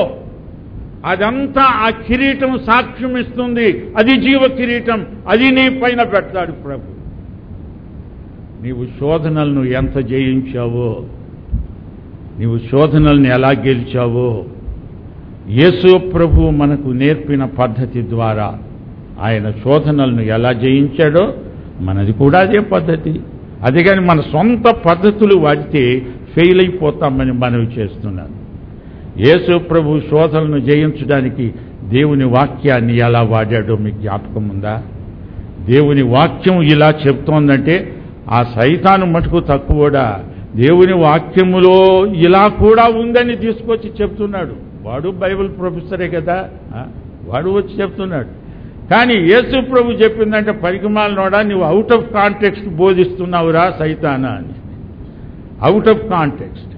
అదంతా ఆ కిరీటం సాక్ష్యం ఇస్తుంది అది జీవ కిరీటం అది నీ పైన పెడతాడు ప్రభు నీవు శోధనలను ఎంత జయించావో నీవు శోధనల్ని ఎలా గెలిచావో యేసు ప్రభు మనకు నేర్పిన పద్ధతి ద్వారా ఆయన శోధనలను ఎలా జయించాడో మనది కూడా అదే పద్ధతి అదే కానీ మన సొంత పద్ధతులు వాడితే ఫెయిల్ అయిపోతామని మనవి చేస్తున్నాను యేసు ప్రభు శోధనలను జయించడానికి దేవుని వాక్యాన్ని ఎలా వాడాడో మీకు జ్ఞాపకం ఉందా దేవుని వాక్యం ఇలా చెప్తోందంటే ఆ సైతాను మటుకు తక్కువడా దేవుని వాక్యములో ఇలా కూడా ఉందని తీసుకొచ్చి చెప్తున్నాడు వాడు బైబిల్ ప్రొఫెసరే కదా ఆ? వాడు వచ్చి చెప్తున్నాడు కానీ యేసు ప్రభు చెప్పిందంటే పరికమాలనోడా నువ్వు అవుట్ ఆఫ్ కాంటెక్స్ట్ బోధిస్తున్నావురా సైతానా అని అవుట్ ఆఫ్ కాంటెక్స్ట్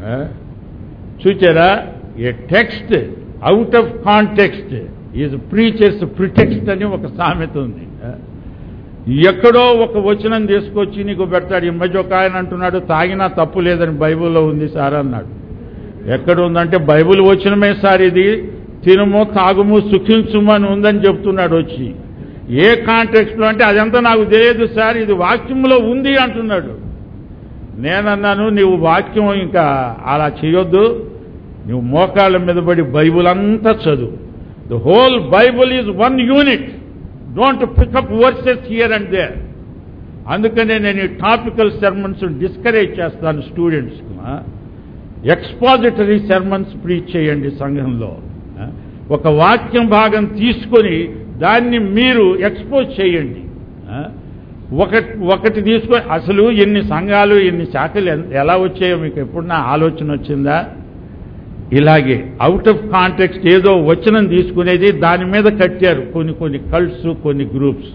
చూచారా a text out of context is preaches pretext అని ఒక సామెత ఉంది ఆ? ఎక్కడో ఒక వచనం తీసుకొచ్చి నీకు పెడతాడు ఈ మధ్య ఒక ఆయన అంటున్నాడు తాగినా తప్పు లేదని బైబిల్లో ఉంది సార్ అన్నాడు ఎక్కడ ఉందంటే బైబిల్ వచనమే సార్ ఇది తినుము తాగుము సుఖించుము అని ఉందని చెప్తున్నాడు వచ్చి ఏ కాంటెక్స్ట్లో అంటే అదంతా నాకు తెలియదు సార్ ఇది వాక్యంలో ఉంది అంటున్నాడు నేనన్నాను నీవు వాక్యం ఇంకా అలా చేయొద్దు నువ్వు మోకాళ్ళ మీద పడి బైబుల్ అంతా చదువు the whole Bible is one unit don't pick up verses here and there అందుకనే నేను ఈ టాపికల్ సెర్మన్స్ డిస్కరేజ్ చేస్తాను స్టూడెంట్స్కి ఎక్స్పాజిటరీ సెర్మన్స్ ప్రీచ్ చేయండి సంఘంలో ఆ? ఒక వాక్యం భాగం తీసుకొని దాన్ని మీరు ఎక్స్పోజ్ చేయండి ఆ? ఒకటి ఒకటి తీసుకొని అసలు ఎన్ని సంఘాలు ఎన్ని శాఖలు ఎన్- ఎలా వచ్చాయో మీకు ఎప్పుడన్నా ఆలోచన వచ్చిందా ఇలాగే అవుట్ ఆఫ్ కాంటెక్స్ట్ ఏదో వచనం తీసుకునేది దాని మీద కట్టారు కొన్ని కొన్ని కల్ట్స్ కొన్ని గ్రూప్స్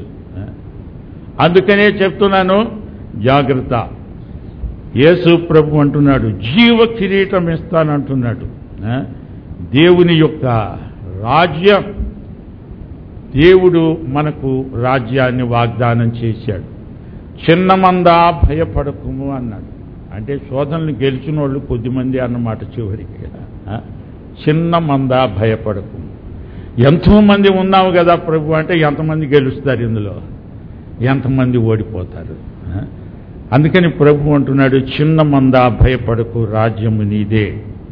అందుకనే చెప్తున్నాను జాగ్రత్త యేసు ప్రభు అంటున్నాడు జీవ కిరీటం ఇస్తానంటున్నాడు ఆ? దేవుని యొక్క రాజ్యం దేవుడు మనకు రాజ్యాన్ని వాగ్దానం చేశాడు చిన్న మందా భయపడకుము అన్నాడు అంటే శోధనలు గెలిచిన వాళ్ళు కొద్దిమంది అన్నమాట చివరికి ఆ? చిన్న మందా భయపడకుము ఎంతో మంది ఉన్నావు కదా ప్రభు అంటే ఎంతమంది గెలుస్తారు ఇందులో ఎంతమంది ఓడిపోతారు ఆ? అందుకని ప్రభు అంటున్నాడు చిన్న మందా భయపడకు రాజ్యము నీదే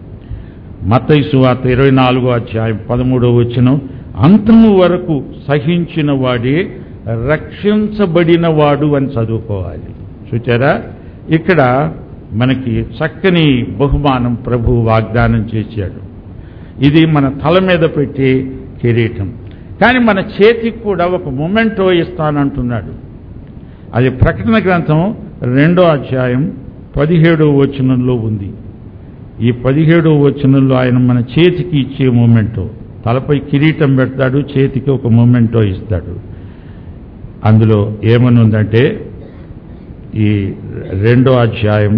మతైసు వార్త ఇరవై నాలుగో అధ్యాయం పదమూడో వచ్చిన అంతము వరకు సహించిన వాడే రక్షించబడిన వాడు అని చదువుకోవాలి చూచారా ఇక్కడ మనకి చక్కని బహుమానం ప్రభు వాగ్దానం చేశాడు ఇది మన తల మీద పెట్టే కిరీటం కానీ మన చేతికి కూడా ఒక మొమెంటో ఇస్తానంటున్నాడు అది ప్రకటన గ్రంథం రెండో అధ్యాయం పదిహేడో వచనంలో ఉంది ఈ పదిహేడో వచనంలో ఆయన మన చేతికి ఇచ్చే మూమెంటో తలపై కిరీటం పెడతాడు చేతికి ఒక మూమెంటో ఇస్తాడు అందులో ఏమనుందంటే ఈ రెండో అధ్యాయం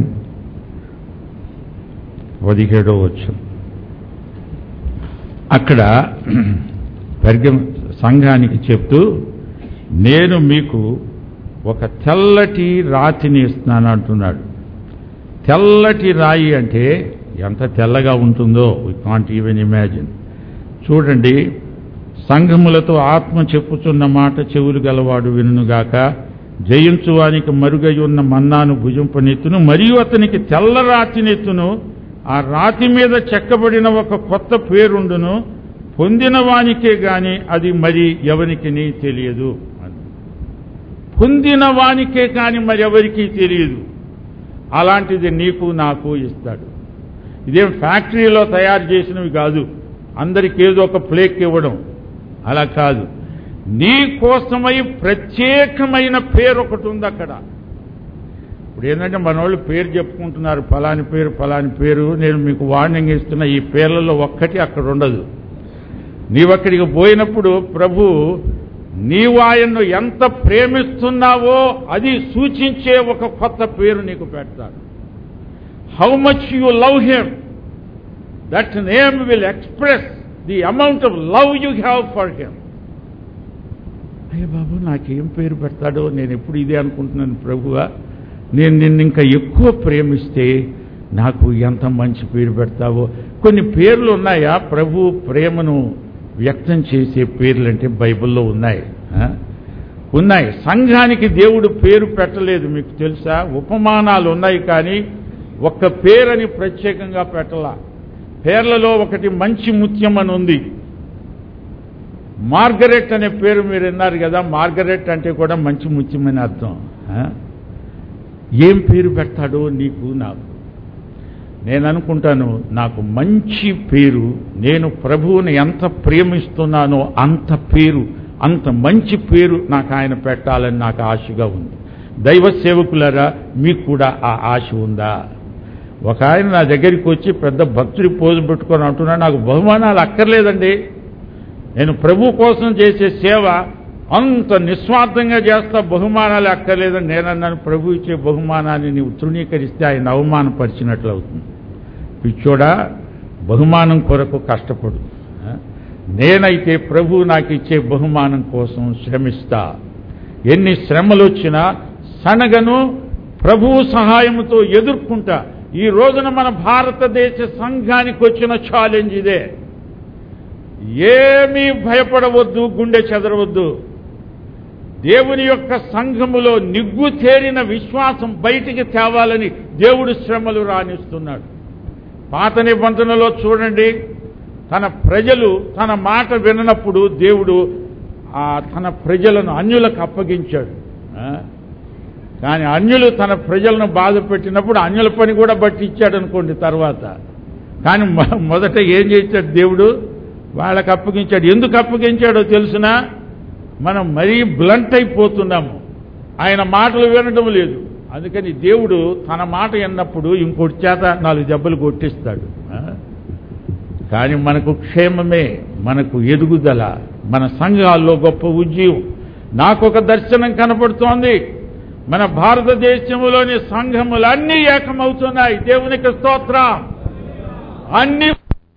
పదిహేడో వచనం అక్కడ పెర్గ సంఘానికి చెప్తూ నేను మీకు ఒక తెల్లటి రాతిని ఇస్తున్నాను అంటున్నాడు తెల్లటి రాయి అంటే ఎంత తెల్లగా ఉంటుందో వి కాంట్ ఈవెన్ ఇమాజిన్ చూడండి సంఘములతో ఆత్మ చెప్పుచున్న మాట చెవులు గలవాడు వినుగాక జయించువానికి మరుగై ఉన్న మన్నాను భుజింపనెత్తును మరియు అతనికి తెల్ల రాతినెత్తును ఆ రాతి మీద చెక్కబడిన ఒక కొత్త పేరుండును పొందిన వానికే గాని అది మరి ఎవరికి తెలియదు అని పొందిన వానికే కాని మరి ఎవరికి తెలియదు అలాంటిది నీకు నాకు ఇస్తాడు ఇదేం ఫ్యాక్టరీలో తయారు చేసినవి కాదు అందరికి ఏదో ఒక ప్లేక్ ఇవ్వడం అలా కాదు నీ కోసమై ప్రత్యేకమైన పేరు ఒకటి ఉంది అక్కడ ఇప్పుడు ఏంటంటే మన వాళ్ళు పేరు చెప్పుకుంటున్నారు ఫలాని పేరు ఫలాని పేరు నేను మీకు వార్నింగ్ ఇస్తున్న ఈ పేర్లలో ఒక్కటి అక్కడ ఉండదు నీవక్కడికి పోయినప్పుడు ప్రభు నీవు ఆయన్ను ఎంత ప్రేమిస్తున్నావో అది సూచించే ఒక కొత్త పేరు నీకు పెడతాడు how much you love him that name will express the amount of love you have for him అయ్య బాబు నాకేం పేరు పెడతాడో నేను ఎప్పుడు ఇదే అనుకుంటున్నాను ప్రభువా నేను నిన్ను ఇంకా ఎక్కువ ప్రేమిస్తే నాకు ఎంత మంచి పేరు పెడతావో కొన్ని పేర్లు ఉన్నాయా ప్రభు ప్రేమను వ్యక్తం చేసే పేర్లు అంటే బైబిల్లో ఉన్నాయి ఆ? ఉన్నాయి సంఘానికి దేవుడు పేరు పెట్టలేదు మీకు తెలుసా ఉపమానాలు ఉన్నాయి కానీ ఒక్క పేరని ప్రత్యేకంగా పెట్టలా పేర్లలో ఒకటి మంచి ముత్యం అని ఉంది మార్గరెట్ అనే పేరు మీరు విన్నారు కదా మార్గరెట్ అంటే కూడా మంచి ముత్యమని అర్థం ఆ? ఏం పేరు పెడతాడో నీకు నాకు నేను అనుకుంటాను నాకు మంచి పేరు నేను ప్రభువుని ఎంత ప్రేమిస్తున్నానో అంత పేరు అంత మంచి పేరు నాకు ఆయన పెట్టాలని నాకు ఆశగా ఉంది దైవ సేవకులరా మీకు కూడా ఆ ఆశ ఉందా ఒక ఆయన నా దగ్గరికి వచ్చి పెద్ద భక్తుడి పోజు పెట్టుకొని అంటున్నా నాకు బహుమానాలు అక్కర్లేదండి నేను ప్రభు కోసం చేసే సేవ అంత నిస్వార్థంగా చేస్తా బహుమానాలు అక్కర్లేదని నేనన్నాను ప్రభు ఇచ్చే బహుమానాన్ని నీవు తృణీకరిస్తే ఆయన అవమానపరిచినట్లు అవుతుంది పిచ్చోడా బహుమానం కొరకు కష్టపడు ఆ? నేనైతే ప్రభు నాకు ఇచ్చే బహుమానం కోసం శ్రమిస్తా ఎన్ని శ్రమలు వచ్చినా సనగను ప్రభువు సహాయంతో ఎదుర్కొంటా ఈ రోజున మన భారతదేశ సంఘానికి వచ్చిన ఛాలెంజ్ ఇదే ఏమీ భయపడవద్దు గుండె చెదరవద్దు దేవుని యొక్క సంఘములో నిగ్గు తేరిన విశ్వాసం బయటికి తేవాలని దేవుడు శ్రమలు రాణిస్తున్నాడు పాత నిబంధనలో చూడండి తన ప్రజలు తన మాట విననప్పుడు దేవుడు ఆ తన ప్రజలను అన్యులకు అప్పగించాడు ఆ? కానీ అన్యులు తన ప్రజలను బాధ పెట్టినప్పుడు అన్యుల పని కూడా పట్టించాడు అనుకోండి తర్వాత కానీ మొ- మొదట ఏం చేశాడు దేవుడు వాళ్ళకి అప్పగించాడు ఎందుకు అప్పగించాడో తెలుసునా మనం మరీ బ్లంట్ అయిపోతున్నాము ఆయన మాటలు వినడం లేదు అందుకని దేవుడు తన మాట విన్నప్పుడు ఇంకోటి చేత నాలుగు దెబ్బలు కొట్టిస్తాడు ఆ? కానీ మనకు క్షేమమే మనకు ఎదుగుదల మన సంఘాల్లో గొప్ప ఉద్యమం నాకొక దర్శనం కనపడుతోంది మన భారతదేశంలోని సంఘములన్నీ ఏకమవుతున్నాయి దేవునికి స్తోత్రం అన్ని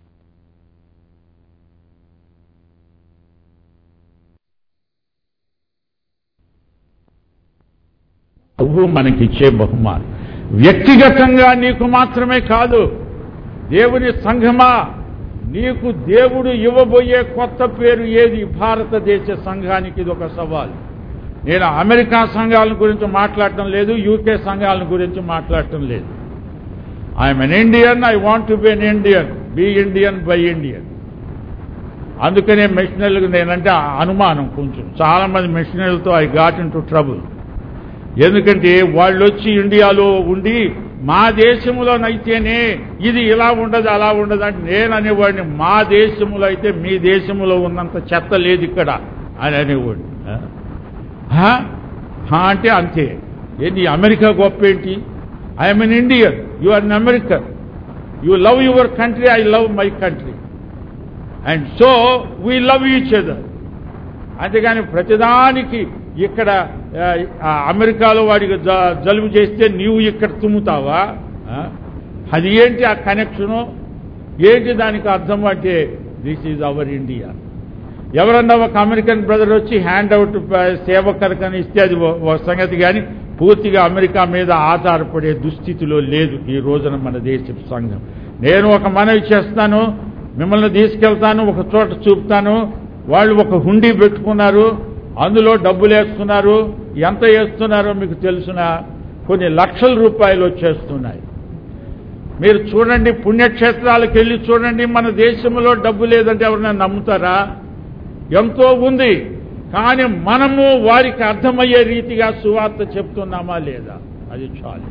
ప్రభు మనకిచ్చే బహుమానం వ్యక్తిగతంగా నీకు మాత్రమే కాదు దేవుని సంఘమా నీకు దేవుడు ఇవ్వబోయే కొత్త పేరు ఏది భారతదేశ సంఘానికి ఇది ఒక సవాల్ నేను అమెరికా సంఘాల గురించి మాట్లాడటం లేదు యూకే సంఘాల గురించి మాట్లాడటం లేదు I'm an Indian I want to be an Indian be Indian buy Indian అందుకనే మిషనరీలకు నేనంటే అనుమానం కొంచెం చాలా మంది మిషనరీలతో I got into trouble ఎందుకంటే వాళ్ళు వచ్చి ఇండియాలో ఉండి మా దేశంలోనైతేనే ఇది ఇలా ఉండదు అలా ఉండదు అంటే నేను అనేవాడిని మా దేశంలో అయితే మీ దేశంలో ఉన్నంత చెత్త లేదు ఇక్కడ అని అనేవాడిని ఆ? హా? హా అంటే అంతే ఏంటి అమెరికా గొప్ప ఏంటి I'm an Indian you are in America you love your country I love my country and so we love each other అంతేగాని ప్రతిదానికి ఇక్కడ ఆ, ఆ అమెరికాలో వాడికి జ- జలుబు చేస్తే నీవు ఇక్కడ తుమ్ముతావా ఆ? అది ఏంటి ఆ కనెక్షను ఏంటి దానికి అర్థం అంటే దిస్ ఈజ్ అవర్ ఇండియా ఎవరన్నా ఒక అమెరికన్ బ్రదర్ వచ్చి హ్యాండ్ అవుట్ సేవకరకని ఇస్తే అది ఓ- ఓ సంగతి కానీ పూర్తిగా అమెరికా మీద ఆధారపడే దుస్థితిలో లేదు ఈ రోజున మన దేశ సంఘం నేను ఒక మనవి చేస్తాను మిమ్మల్ని తీసుకెళ్తాను ఒక చోట చూపుతాను వాళ్ళు ఒక హుండీ పెట్టుకున్నారు అందులో డబ్బులు వేస్తున్నారు ఎంత వేస్తున్నారో మీకు తెలుసునా కొన్ని లక్షల రూపాయలు వచ్చేస్తున్నాయి మీరు చూడండి పుణ్యక్షేత్రాలకు వెళ్ళి చూడండి మన దేశంలో డబ్బు లేదంటే ఎవరైనా నమ్ముతారా ఎంతో ఉంది కానీ మనము వారికి అర్థమయ్యే రీతిగా సువార్త చెప్తున్నామా లేదా అది చాలు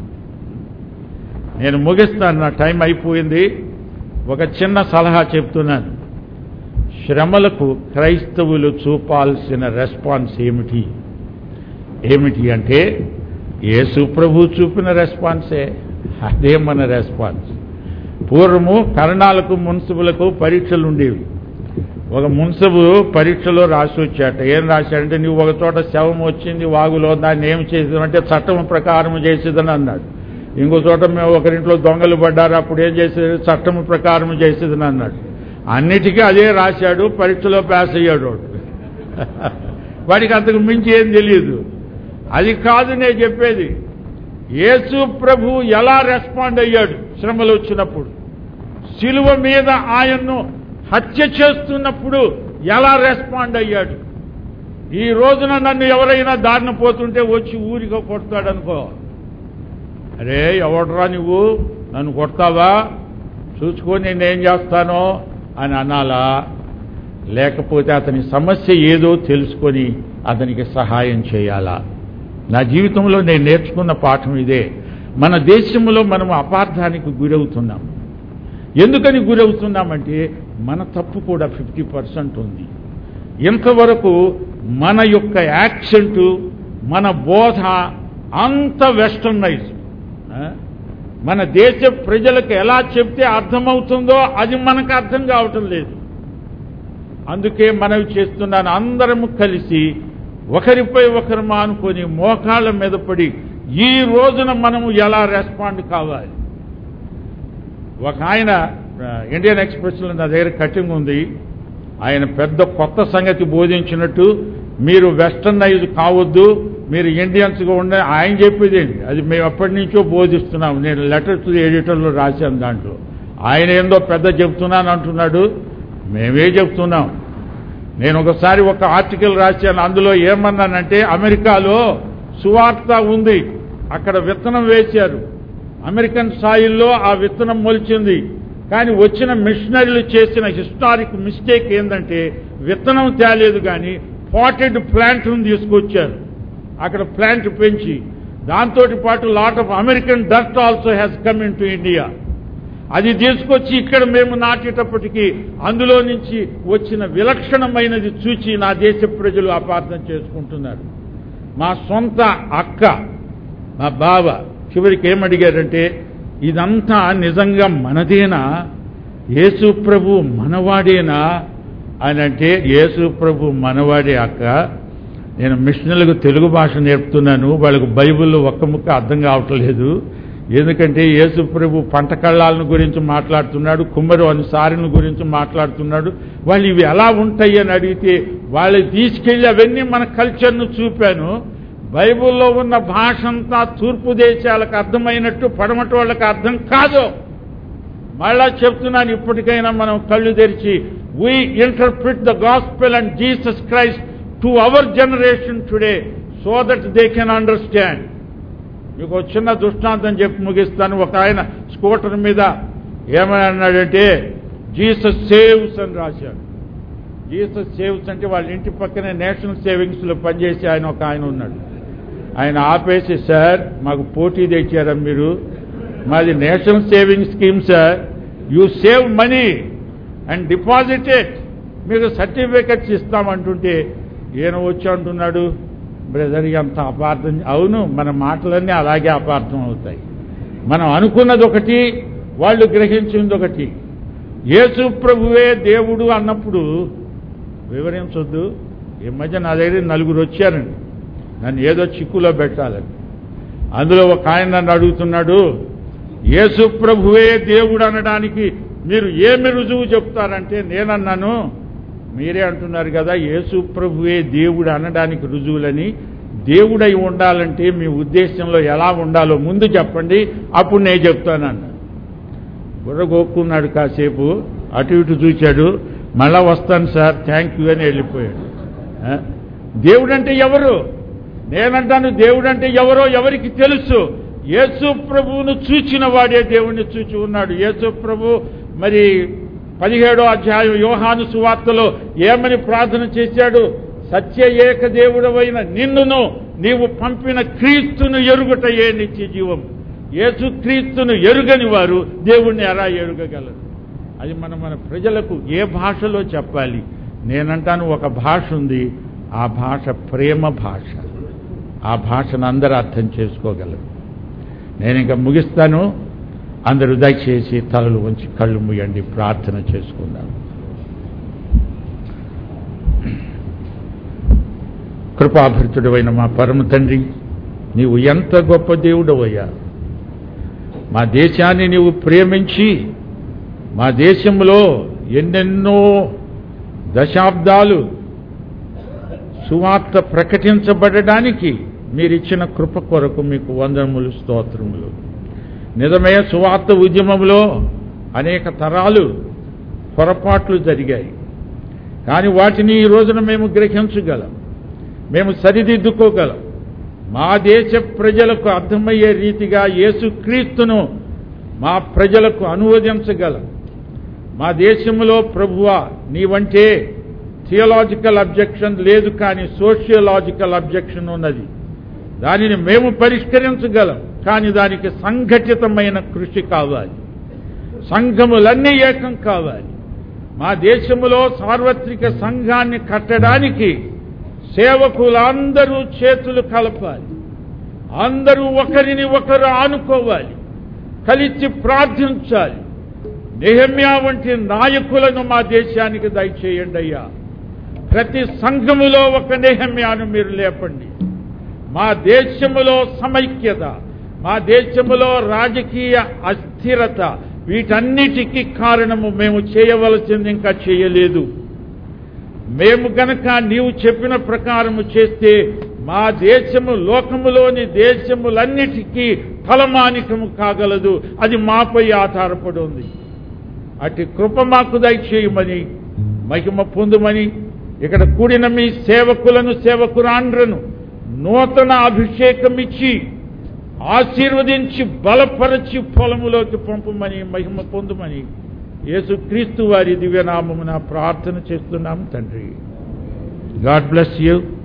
నేను ముగిస్తాను నా టైం అయిపోయింది ఒక చిన్న సలహా చెప్తున్నాను శ్రమలకు క్రైస్తవులు చూపాల్సిన రెస్పాన్స్ ఏమిటి ఏమిటి అంటే యేసు ప్రభు చూపిన రెస్పాన్సే అదే మన రెస్పాన్స్ పూర్వము కరణాలకు మున్సిపులకు పరీక్షలు ఉండేవి ఒక మున్సబు పరీక్షలో రాసి వచ్చాట ఏం రాశాడంటే నువ్వు ఒక చోట శవం వచ్చింది వాగులో దాన్ని ఏం చేసేదంటే చట్టం ప్రకారం చేసేదని అన్నాడు ఇంకో చోట మేము ఒకరింట్లో దొంగలు పడ్డారు అప్పుడు ఏం చేసేది చట్టం ప్రకారం చేసేదని అన్నాడు అన్నిటికీ అదే రాశాడు పరీక్షలో పాస్ అయ్యాడు వాడు. వాడికి అంతకు మించి ఏం తెలియదు అది కాదు నేను చెప్పేది యేసు ప్రభు ఎలా రెస్పాండ్ అయ్యాడు శ్రమలు వచ్చినప్పుడు శిలువ మీద ఆయన్ను హత్య చేస్తున్నప్పుడు ఎలా రెస్పాండ్ అయ్యాడు ఈ రోజున నన్ను ఎవరైనా దారిన పోతుంటే వచ్చి ఊరిగా కొడతాడనుకో అరే ఎవడరా నువ్వు నన్ను కొడతావా చూసుకొని నేనేం చేస్తానో అని అనాలా లేకపోతే అతని సమస్య ఏదో తెలుసుకొని అతనికి సహాయం చేయాలా నా జీవితంలో నేను నేర్చుకున్న పాఠం ఇదే మన దేశంలో మనం అపార్థానికి గురవుతున్నాం ఎందుకని గురవుతున్నామంటే మన తప్పు కూడా ఫిఫ్టీ పర్సెంట్ ఉంది ఇంతవరకు మన యొక్క యాక్సెంటు మన బోధ అంత వెస్టర్నైజ్ మన దేశ ప్రజలకు ఎలా చెప్తే అర్థమవుతుందో అది మనకు అర్థం కావటం లేదు అందుకే మనవి చేస్తున్నాను అందరము కలిసి ఒకరిపై ఒకరు మానుకొని మోకాళ్ళ మీద పడి ఈ రోజున మనము ఎలా రెస్పాండ్ కావాలి ఒక ఆయన ఆ, ఇండియన్ ఎక్స్ప్రెస్లో నా దగ్గర కటింగ్ ఉంది ఆయన పెద్ద కొత్త సంగతి బోధించినట్టు మీరు వెస్టర్నైజ్ కావద్దు మీరు ఇండియన్స్గా ఉండ ఆయన చెప్పేది ఏంటి అది మేము ఎప్పటి నుంచో బోధిస్తున్నాం నేను లెటర్ టు ఎడిటర్లో రాశాను దాంట్లో ఆయన ఏందో పెద్ద చెప్తున్నాను అంటున్నాడు మేమే చెప్తున్నాం నేను ఒకసారి ఒక ఆర్టికల్ రాశాను అందులో ఏమన్నానంటే అమెరికాలో సువార్త ఉంది అక్కడ విత్తనం వేశారు అమెరికన్ సాయిల్లో ఆ విత్తనం మొలిచింది కానీ వచ్చిన మిషనరీలు చేసిన హిస్టారిక్ మిస్టేక్ ఏంటంటే విత్తనం తేలేదు కానీ పాటెడ్ ప్లాంట్ను తీసుకొచ్చారు అక్కడ ప్లాంట్ పెంచి దాంతో పాటు lot of American dust also has come into India అది తీసుకొచ్చి ఇక్కడ మేము నాటేటప్పటికీ అందులో నుంచి వచ్చిన విలక్షణమైనది చూచి నా దేశ ప్రజలు అపార్థం చేసుకుంటున్నారు మా సొంత అక్క మా బావ చివరికి ఏమడిగారంటే ఇదంతా నిజంగా మనదేనా యేసు ప్రభు మనవాడేనా అని అంటే యేసు ప్రభు మనవాడే అక్క నేను మిషనర్లకు తెలుగు భాష నేర్పుతున్నాను వాళ్ళకు బైబిల్లో ఒక్క ముక్క అర్థం కావటం లేదు ఎందుకంటే యేసు ప్రభు పంట కళ్ళాలను గురించి మాట్లాడుతున్నాడు కుమ్మరు అనుసారిని గురించి మాట్లాడుతున్నాడు వాళ్ళు ఇవి ఎలా ఉంటాయి అని అడిగితే వాళ్ళు తీసుకెళ్లి అవన్నీ మన కల్చర్ను చూపాను బైబిల్లో ఉన్న భాష అంతా తూర్పు దేశాలకు అర్థమైనట్టు పడమటి వాళ్ళకి అర్థం కాదు మళ్ళా చెప్తున్నాను ఇప్పటికైనా మనం కళ్ళు తెరిచి we interpret the gospel and Jesus Christ to our generation today so that they can understand మీకు ఒక చిన్న దృష్టాంతం చెప్పి ముగిస్తాను ఒక ఆయన స్కూటర్ మీద ఏమని అన్నాడంటే జీసస్ సేవ్స్ అని రాశాడు జీసస్ సేవ్స్ అంటే వాళ్ళ ఇంటి పక్కనే నేషనల్ సేవింగ్స్లో పనిచేసి ఆయన ఒక ఆయన ఉన్నాడు ఆయన ఆపేసి సార్ మాకు పోటీ తెచ్చారా మీరు మాది national saving scheme sir you save money and deposit it మీకు సర్టిఫికెట్స్ ఇస్తామంటుంటే ఈయన వచ్చి అంటున్నాడు బ్రదర్ ఎంత అపార్థం అవును మన మాటలన్నీ అలాగే అపార్థం అవుతాయి మనం అనుకున్నది ఒకటి వాళ్ళు గ్రహించింది ఒకటి యేసు ప్రభువే దేవుడు అన్నప్పుడు వివరించొద్దు ఈ మధ్య నా దగ్గర నలుగురు వచ్చారండి నన్ను ఏదో చిక్కులో పెట్టాలని అందులో ఒక ఆయన నన్ను అడుగుతున్నాడు యేసు ప్రభువే దేవుడు అనడానికి మీరు ఏమి రుజువు చెప్తారంటే నేనన్నాను మీరే అంటున్నారు కదా యేసు ప్రభువే దేవుడు అనడానికి రుజువులని దేవుడై ఉండాలంటే మీ ఉద్దేశంలో ఎలా ఉండాలో ముందు చెప్పండి అప్పుడు నేను చెప్తానన్నా బుర్ర గోక్కున్నాడు కాసేపు అటు ఇటు చూచాడు మళ్ళా వస్తాను సార్ థ్యాంక్ యూ అని వెళ్ళిపోయాడు ఆ? దేవుడంటే ఎవరు నేనంటాను దేవుడంటే ఎవరో ఎవరికి తెలుసు యేసు ప్రభువును చూచిన వాడే దేవుణ్ణి చూచి ఉన్నాడు యేసు ప్రభు మరి పదిహేడో అధ్యాయం యోహాను సువార్తలో ఏమని ప్రార్థన చేశాడు సత్య ఏక దేవుడవైన నిన్నును నీవు పంపిన క్రీస్తును ఎరుగుటయే నిత్య జీవం యేసు క్రీస్తును ఎరుగని వారు దేవుణ్ణి ఎలా ఎరుగగలరు అది మనం మన ప్రజలకు ఏ భాషలో చెప్పాలి నేనంటాను ఒక భాష ఉంది ఆ భాష ప్రేమ భాష ఆ భాషను అందరూ అర్థం చేసుకోగలరు నేను ఇంకా ముగిస్తాను అందరూ దయచేసి తలలు ఉంచి కళ్ళు ముయ్యండి ప్రార్థన చేసుకుందాం కృపాభరితుడైన మా పరమ తండ్రి నీవు ఎంత గొప్ప దేవుడవయ్యా మా దేశాన్ని నీవు ప్రేమించి మా దేశంలో ఎన్నెన్నో దశాబ్దాలు సువార్త ప్రకటించబడడానికి మీరిచ్చిన కృప కొరకు మీకు వందనములు స్తోత్రములు నిజమే సువార్త ఉద్యమంలో అనేక తరాలు పొరపాట్లు జరిగాయి కానీ వాటిని ఈ రోజున మేము గ్రహించగలం మేము సరిదిద్దుకోగలం మా దేశ ప్రజలకు అర్థమయ్యే రీతిగా యేసుక్రీస్తును మా ప్రజలకు అనువదించగలం మా దేశంలో ప్రభువ నీవంటే థియలాజికల్ అబ్జెక్షన్ లేదు కానీ సోషియలాజికల్ అబ్జెక్షన్ ఉన్నది దానిని మేము పరిష్కరించగలం కానీ దానికి సంఘటితమైన కృషి కావాలి సంఘములన్నీ ఏకం కావాలి మా దేశంలో సార్వత్రిక సంఘాన్ని కట్టడానికి సేవకులందరూ చేతులు కలపాలి అందరూ ఒకరిని ఒకరు ఆనుకోవాలి కలిసి ప్రార్థించాలి నెహమ్యా వంటి నాయకులను మా దేశానికి దయచేయండి అయ్యా ప్రతి సంఘములో ఒక నెహమ్యాను మీరు లేపండి మా దేశములో సమైక్యత మా దేశములో రాజకీయ అస్థిరత వీటన్నిటికీ కారణము మేము చేయవలసింది ఇంకా చేయలేదు మేము గనక నీవు చెప్పిన ప్రకారము చేస్తే మా దేశము లోకములోని దేశములన్నిటికీ ఫలమానికము కాగలదు అది మాపై ఆధారపడి ఉంది అటు కృప మాకు దయచేయమని మహిమ పొందుమని ఇక్కడ కూడిన మీ సేవకులను సేవకురాండ్రను నూతన అభిషేకం ఇచ్చి ఆశీర్వదించి బలపరచి పొలములోకి పంపమని మహిమ పొందుమని యేసుక్రీస్తు వారి దివ్యనామమున ప్రార్థన చేస్తున్నాం తండ్రి గాడ్ బ్లెస్ యూ